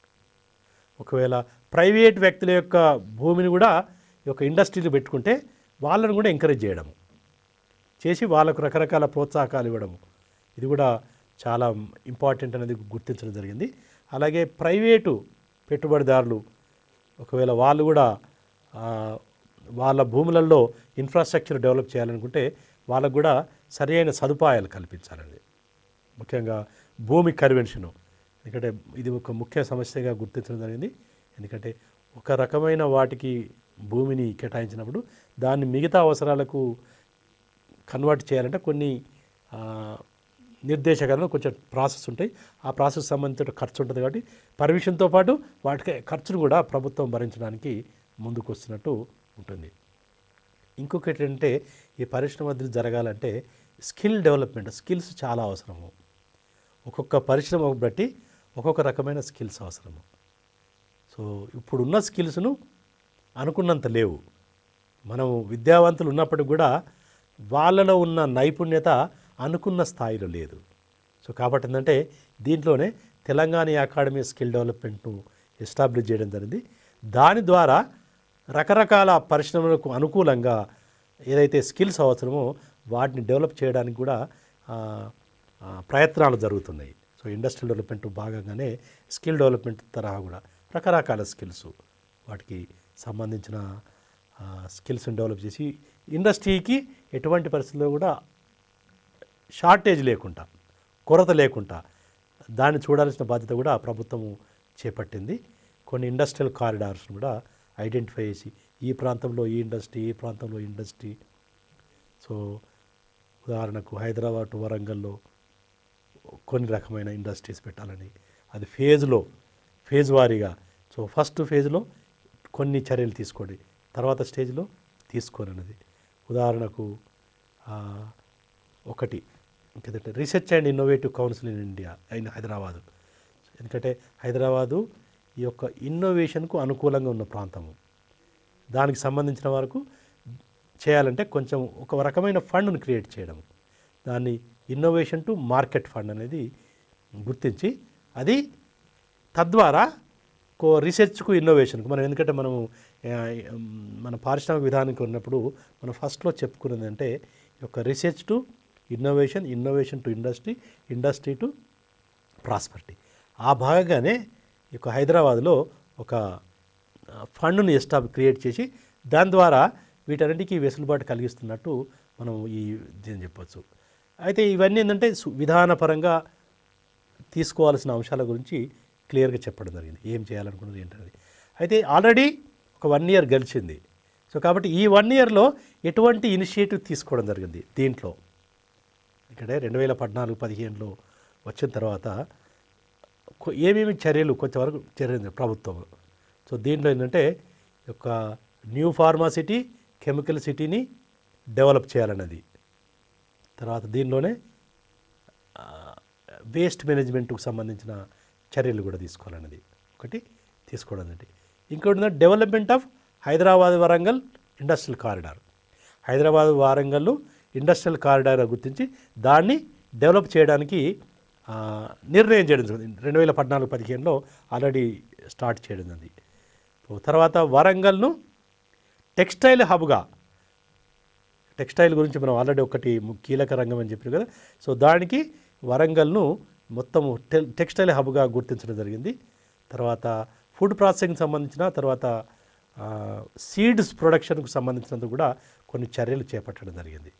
ఒకవేళ ప్రైవేట్ వ్యక్తుల యొక్క భూమిని కూడా ఈ యొక్క ఇండస్ట్రీలు పెట్టుకుంటే వాళ్ళని కూడా ఎంకరేజ్ చేయడము చేసి వాళ్ళకు రకరకాల ప్రోత్సాహకాలు ఇవ్వడము ఇది కూడా చాలా ఇంపార్టెంట్ అనేది గుర్తించడం జరిగింది అలాగే ప్రైవేటు పెట్టుబడిదారులు ఒకవేళ వాళ్ళు కూడా ఆ, వాళ్ళ భూములలో ఇన్ఫ్రాస్ట్రక్చర్ డెవలప్ చేయాలనుకుంటే వాళ్ళకు కూడా సరైన సదుపాయాలు కల్పించాలండి ముఖ్యంగా భూమి కన్వెన్షను ఎందుకంటే ఇది ఒక ముఖ్య సమస్యగా గుర్తించడం జరిగింది ఎందుకంటే ఒక రకమైన వాటికి భూమిని కేటాయించినప్పుడు దాన్ని మిగతా అవసరాలకు కన్వర్ట్ చేయాలంటే కొన్ని ఆ, నిర్దేశకాలను కొంచెం ప్రాసెస్ ఉంటాయి ఆ ప్రాసెస్ సంబంధించిన ఖర్చు ఉంటుంది కాబట్టి పర్మిషన్తో పాటు వాటికి ఖర్చును కూడా ప్రభుత్వం భరించడానికి ముందుకు వస్తున్నట్టు ఉంటుంది ఇంకొకటి ఏంటంటే ఈ పరిశ్రమ అభివృద్ధి జరగాలంటే స్కిల్ డెవలప్మెంట్ స్కిల్స్ చాలా అవసరము ఒక్కొక్క పరిశ్రమ బట్టి ఒక్కొక్క రకమైన స్కిల్స్ అవసరము సో ఇప్పుడున్న స్కిల్స్ను అనుకున్నంత లేవు మనం విద్యావంతులు ఉన్నప్పటికి కూడా వాళ్ళలో ఉన్న నైపుణ్యత అనుకున్న స్థాయిలో లేదు సో కాబట్టి ఏంటంటే దీంట్లోనే తెలంగాణ అకాడమీ స్కిల్ డెవలప్మెంట్ను ఎస్టాబ్లిష్ చేయడం జరిగింది దాని ద్వారా రకరకాల పరిశ్రమలకు అనుకూలంగా ఏదైతే స్కిల్స్ అవసరమో వాటిని డెవలప్ చేయడానికి కూడా ఆ, ఆ, ప్రయత్నాలు జరుగుతున్నాయి సో ఇండస్ట్రియల్ డెవలప్మెంట్ భాగంగానే స్కిల్ డెవలప్మెంట్ తరహా కూడా రకరకాల స్కిల్స్ వాటికి సంబంధించిన స్కిల్స్ని డెవలప్ చేసి ఇండస్ట్రీకి ఎటువంటి పరిస్థితుల్లో కూడా షార్టేజ్ లేకుండా కొరత లేకుండా దాన్ని చూడాల్సిన బాధ్యత కూడా ప్రభుత్వము చేపట్టింది కొన్ని ఇండస్ట్రియల్ కారిడార్స్ కూడా ఐడెంటిఫై చేసి ఈ ప్రాంతంలో ఈ ఇండస్ట్రీ ఈ ప్రాంతంలో ఈ ఇండస్ట్రీ సో ఉదాహరణకు హైదరాబాద్ టు వరంగల్లో కొన్ని రకమైన ఇండస్ట్రీస్ పెట్టాలని అది ఫేజ్లో ఫేజ్ వారీగా సో ఫస్ట్ ఫేజ్లో కొన్ని చర్యలు తీసుకోండి తర్వాత స్టేజ్లో తీసుకోనన్నది ఉదాహరణకు ఆ, ఒకటి ఇంకేంటంటే research and innovative council in India అయిన హైదరాబాదు ఎందుకంటే హైదరాబాదు ఈ యొక్క ఇన్నోవేషన్కు అనుకూలంగా ఉన్న ప్రాంతము దానికి సంబంధించిన వరకు చేయాలంటే కొంచెం ఒక రకమైన ఫండ్ను క్రియేట్ చేయడం దాన్ని ఇన్నోవేషన్ టు మార్కెట్ ఫండ్ అనేది గుర్తించి అది తద్వారా కో రీసెర్చ్కు ఇన్నోవేషన్కు మనం ఎందుకంటే మనము ఆ, మన పారిశ్రామిక విధానానికి ఉన్నప్పుడు మనం ఫస్ట్లో చెప్పుకున్నది అంటే ఈ యొక్క research to innovation innovation to industry industry to prosperity ఆ భాగంగానే ఈ యొక్క హైదరాబాద్లో ఒక ఆ, ఫండ్ను ఎస్టాబ్ క్రియేట్ చేసి దాని ద్వారా వీటన్నిటికీ వెసులుబాటు కలిగిస్తున్నట్టు మనం ఈ దీన్ని చెప్పొచ్చు అయితే ఇవన్నీ ఏంటంటే సు- విధానపరంగా తీసుకోవాల్సిన అంశాల గురించి క్లియర్గా చెప్పడం జరిగింది ఏం చేయాలనుకున్నది ఏంటనేది అయితే ఆల్రెడీ ఒక వన్ ఇయర్ గడిచింది సో కాబట్టి ఈ వన్ ఇయర్లో ఎటువంటి ఇనిషియేటివ్ తీసుకోవడం జరిగింది దీంట్లో ఇక్కడే రెండు వేల పద్నాలుగు పదిహేనులో వచ్చిన తర్వాత కొ- ఏమేమి చర్యలు కొంతవరకు చర్యలు ప్రభుత్వం సో దీంట్లో ఏంటంటే ఈ యొక్క న్యూ ఫార్మా సిటీ కెమికల్ సిటీని డెవలప్ చేయాలన్నది తర్వాత దీనిలోనే వేస్ట్ మేనేజ్మెంట్కు సంబంధించిన చర్యలు కూడా తీసుకోవాలన్నది ఒకటి తీసుకోవడం అనేది ఇంకోటి development of Hyderabad Warangal industrial corridor Hyderabad Warangal industrial corridor గుర్తించి దాన్ని డెవలప్ చేయడానికి ఆ, నిర్ణయం చేయడం జరిగింది రెండు వేల పద్నాలుగు పదిహేనులో ఆల్రెడీ స్టార్ట్ చేయడం జరిగింది తర్వాత వరంగల్ను టెక్స్టైల్ హబ్గా టెక్స్టైల్ గురించి మనం ఆల్రెడీ ఒకటి ము- కీలక రంగం అని చెప్పారు కదా సో దానికి వరంగల్ను మొత్తం టె- టెక్స్టైల్ హబ్గా గుర్తించడం జరిగింది తర్వాత ఫుడ్ ప్రాసెసింగ్ సంబంధించిన తర్వాత ఆ, సీడ్స్ ప్రొడక్షన్కు సంబంధించినంత కూడా కొన్ని చర్యలు చేపట్టడం జరిగింది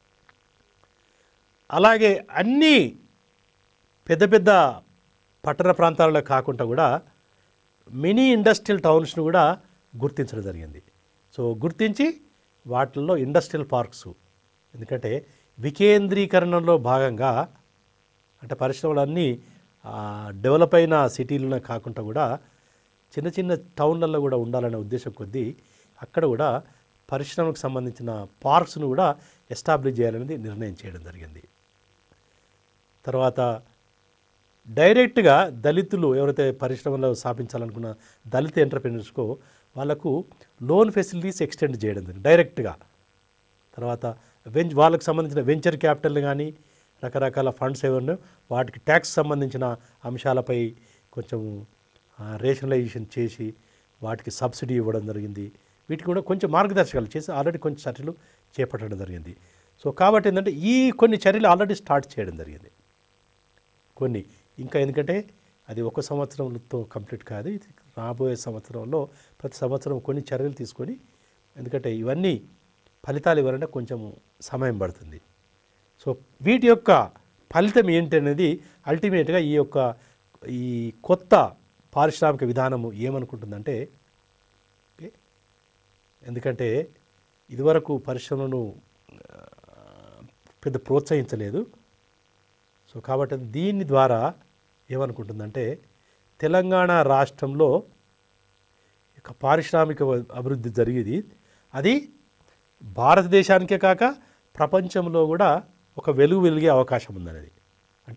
అలాగే అన్ని పెద్ద పెద్ద పట్టణ ప్రాంతాలలో కాకుండా కూడా మినీ ఇండస్ట్రియల్ టౌన్స్ను కూడా గుర్తించడం జరిగింది సో గుర్తించి వాటిల్లో ఇండస్ట్రియల్ పార్క్స్ ఎందుకంటే వికేంద్రీకరణలో భాగంగా అంటే పరిశ్రమలన్నీ ఆ, డెవలప్ అయిన సిటీలను కాకుండా కూడా చిన్న చిన్న టౌన్లలో కూడా ఉండాలనే ఉద్దేశం కొద్దీ అక్కడ కూడా పరిశ్రమకు సంబంధించిన పార్క్స్ను కూడా ఎస్టాబ్లిష్ చేయాలనేది నిర్ణయం చేయడం జరిగింది తర్వాత డైరెక్ట్గా దళితులు ఎవరైతే పరిశ్రమలో స్థాపించాలనుకున్న దళిత ఎంటర్ప్రినర్స్కో వాళ్ళకు లోన్ ఫెసిలిటీస్ ఎక్స్టెండ్ చేయడం జరిగింది డైరెక్ట్గా తర్వాత వెంచ్ వాళ్ళకి సంబంధించిన వెంచర్ క్యాపిటల్ కానీ రకరకాల ఫండ్స్ ఏమన్నా వాటికి ట్యాక్స్ సంబంధించిన అంశాలపై కొంచెం రేషనలైజేషన్ చేసి వాటికి సబ్సిడీ ఇవ్వడం జరిగింది వీటికి కూడా కొంచెం మార్గదర్శకాలు చేసి ఆల్రెడీ కొంచెం చర్యలు చేపట్టడం జరిగింది సో కాబట్టి ఏంటంటే ఈ కొన్ని చర్యలు ఆల్రెడీ స్టార్ట్ చేయడం జరిగింది కొన్ని ఇంకా ఎందుకంటే అది ఒక సంవత్సరంతో కంప్లీట్ కాదు ఇది రాబోయే సంవత్సరంలో ప్రతి సంవత్సరం కొన్ని చర్యలు తీసుకొని ఎందుకంటే ఇవన్నీ ఫలితాలు ఇవ్వాలంటే కొంచెం సమయం పడుతుంది సో వీటి యొక్క ఫలితం ఏంటి అనేది అల్టిమేట్గా ఈ యొక్క ఈ కొత్త పారిశ్రామిక విధానము ఏమనుకుంటుందంటే ఓకే ఎందుకంటే ఇదివరకు పరిశ్రమలను ఆ, పెద్ద ప్రోత్సహించలేదు సో కాబట్టి దీని ద్వారా ఏమనుకుంటుందంటే తెలంగాణ రాష్ట్రంలో ఇక పారిశ్రామిక అభివృద్ధి జరిగేది అది భారతదేశానికే కాక ప్రపంచంలో కూడా ఒక వెలుగు వెలిగే అవకాశం ఉందనేది అంటే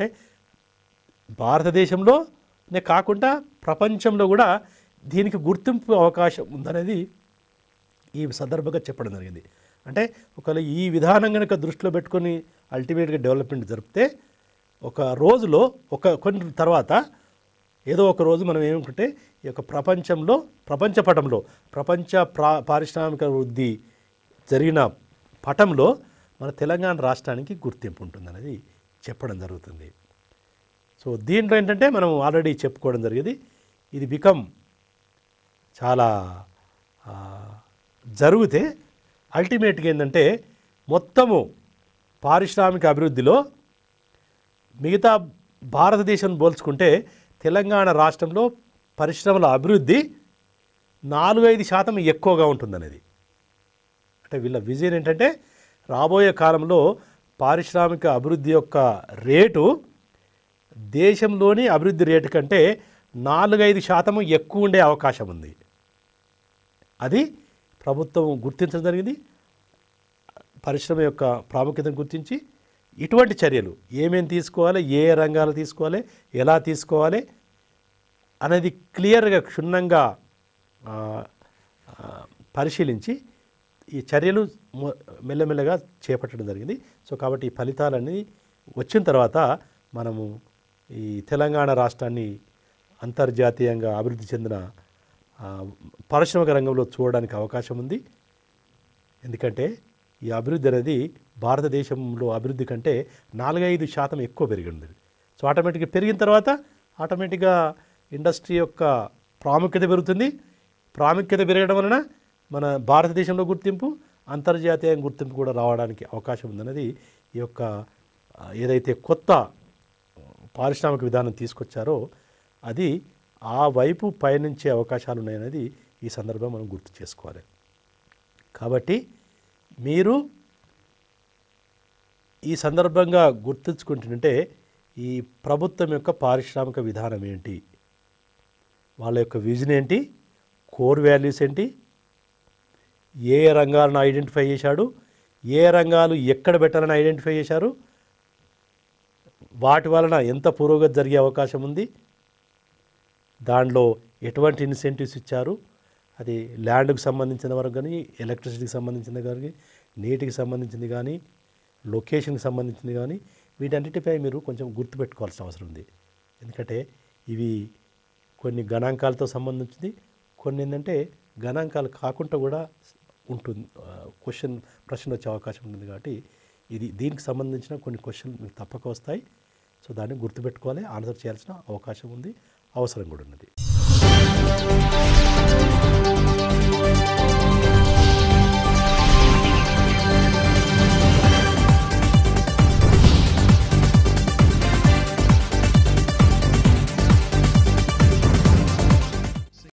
భారతదేశంలోనే కాకుండా ప్రపంచంలో కూడా దీనికి గుర్తింపు అవకాశం ఉందనేది ఈ సందర్భంగా చెప్పడం జరిగింది అంటే ఒకవేళ ఈ విధానం కనుక దృష్టిలో పెట్టుకొని అల్టిమేట్గా డెవలప్మెంట్ జరిపితే ఒక రోజులో ఒక కొన్ని తర్వాత ఏదో ఒక రోజు మనం ఏమనుకుంటే ఈ యొక్క ప్రపంచంలో ప్రపంచ పటంలో ప్రపంచ ప్రా పారిశ్రామిక వృద్ధి జరిగిన పటంలో మన తెలంగాణ రాష్ట్రానికి గుర్తింపు ఉంటుందనేది చెప్పడం జరుగుతుంది సో దీంట్లో ఏంటంటే మనం ఆల్రెడీ చెప్పుకోవడం జరిగేది ఇది బికమ్ చాలా ఆ, జరిగితే అల్టిమేట్గా ఏంటంటే మొత్తము పారిశ్రామిక అభివృద్ధిలో మిగతా భారతదేశం పోల్చుకుంటే తెలంగాణ రాష్ట్రంలో పరిశ్రమల అభివృద్ధి నాలుగైదు శాతం ఎక్కువగా ఉంటుందనేది అంటే వీళ్ళ విజన్ ఏంటంటే రాబోయే కాలంలో పారిశ్రామిక అభివృద్ధి యొక్క రేటు దేశంలోని అభివృద్ధి రేటు కంటే నాలుగైదు శాతం ఎక్కువ ఉండే అవకాశం ఉంది అది ప్రభుత్వం గుర్తించడం జరిగింది పరిశ్రమ యొక్క ప్రాముఖ్యతను గుర్తించి ఇటువంటి చర్యలు ఏమేమి తీసుకోవాలి ఏ రంగాలు తీసుకోవాలి ఎలా తీసుకోవాలి అనేది క్లియర్గా క్షుణ్ణంగా ఆ, ఆ, పరిశీలించి ఈ చర్యలు మొ- మెల్లమెల్లగా చేపట్టడం జరిగింది సో కాబట్టి ఈ ఫలితాలన్నీ వచ్చిన తర్వాత మనము ఈ తెలంగాణ రాష్ట్రాన్ని అంతర్జాతీయంగా అభివృద్ధి చెందిన ఆ, పారిశ్రామిక రంగంలో చూడడానికి అవకాశం ఉంది ఎందుకంటే ఈ అభివృద్ధి అనేది భారతదేశంలో అభివృద్ధి కంటే నాలుగైదు శాతం ఎక్కువ పెరిగింది సో ఆటోమేటిక్గా పెరిగిన తర్వాత ఆటోమేటిక్గా ఇండస్ట్రీ యొక్క ప్రాముఖ్యత పెరుగుతుంది ప్రాముఖ్యత పెరగడం వలన మన భారతదేశంలో గుర్తింపు అంతర్జాతీయ గుర్తింపు కూడా రావడానికి అవకాశం ఉందన్నది ఈ యొక్క ఆ, ఏదైతే కొత్త పారిశ్రామిక విధానం తీసుకొచ్చారో అది ఆ వైపు పయనించే అవకాశాలు ఉన్నాయనేది ఈ సందర్భం మనం గుర్తు చేసుకోవాలి కాబట్టి మీరు ఈ సందర్భంగా గుర్తుంచుకుంటుంటే ఈ ప్రభుత్వం యొక్క పారిశ్రామిక విధానం ఏంటి వాళ్ళ యొక్క విజన్ ఏంటి కోర్ వాల్యూస్ ఏంటి ఏ ఏ రంగాలను ఐడెంటిఫై చేశాడు ఏ రంగాలు ఎక్కడ పెట్టాలని ఐడెంటిఫై చేశారు వాటి వలన ఎంత పురోగతి జరిగే అవకాశం ఉంది దానిలో ఎటువంటి ఇన్సెంటివ్స్ ఇచ్చారు అది ల్యాండ్కి సంబంధించిన వరకు కానీ ఎలక్ట్రిసిటీకి సంబంధించిన కానీ నీటికి సంబంధించింది కానీ లొకేషన్కి సంబంధించింది కానీ వీటన్నిటిపై మీరు కొంచెం గుర్తుపెట్టుకోవాల్సిన అవసరం ఉంది ఎందుకంటే ఇవి కొన్ని గణాంకాలతో సంబంధించింది కొన్ని ఏంటంటే గణాంకాలు కాకుండా కూడా ఉంటుంది క్వశ్చన్ ప్రశ్న వచ్చే అవకాశం ఉంటుంది కాబట్టి ఇది దీనికి సంబంధించిన కొన్ని క్వశ్చన్ మీకు తప్పక వస్తాయి సో దాన్ని గుర్తుపెట్టుకోవాలి ఆన్సర్ చేయాల్సిన అవకాశం ఉంది అవసరం కూడా ఉన్నది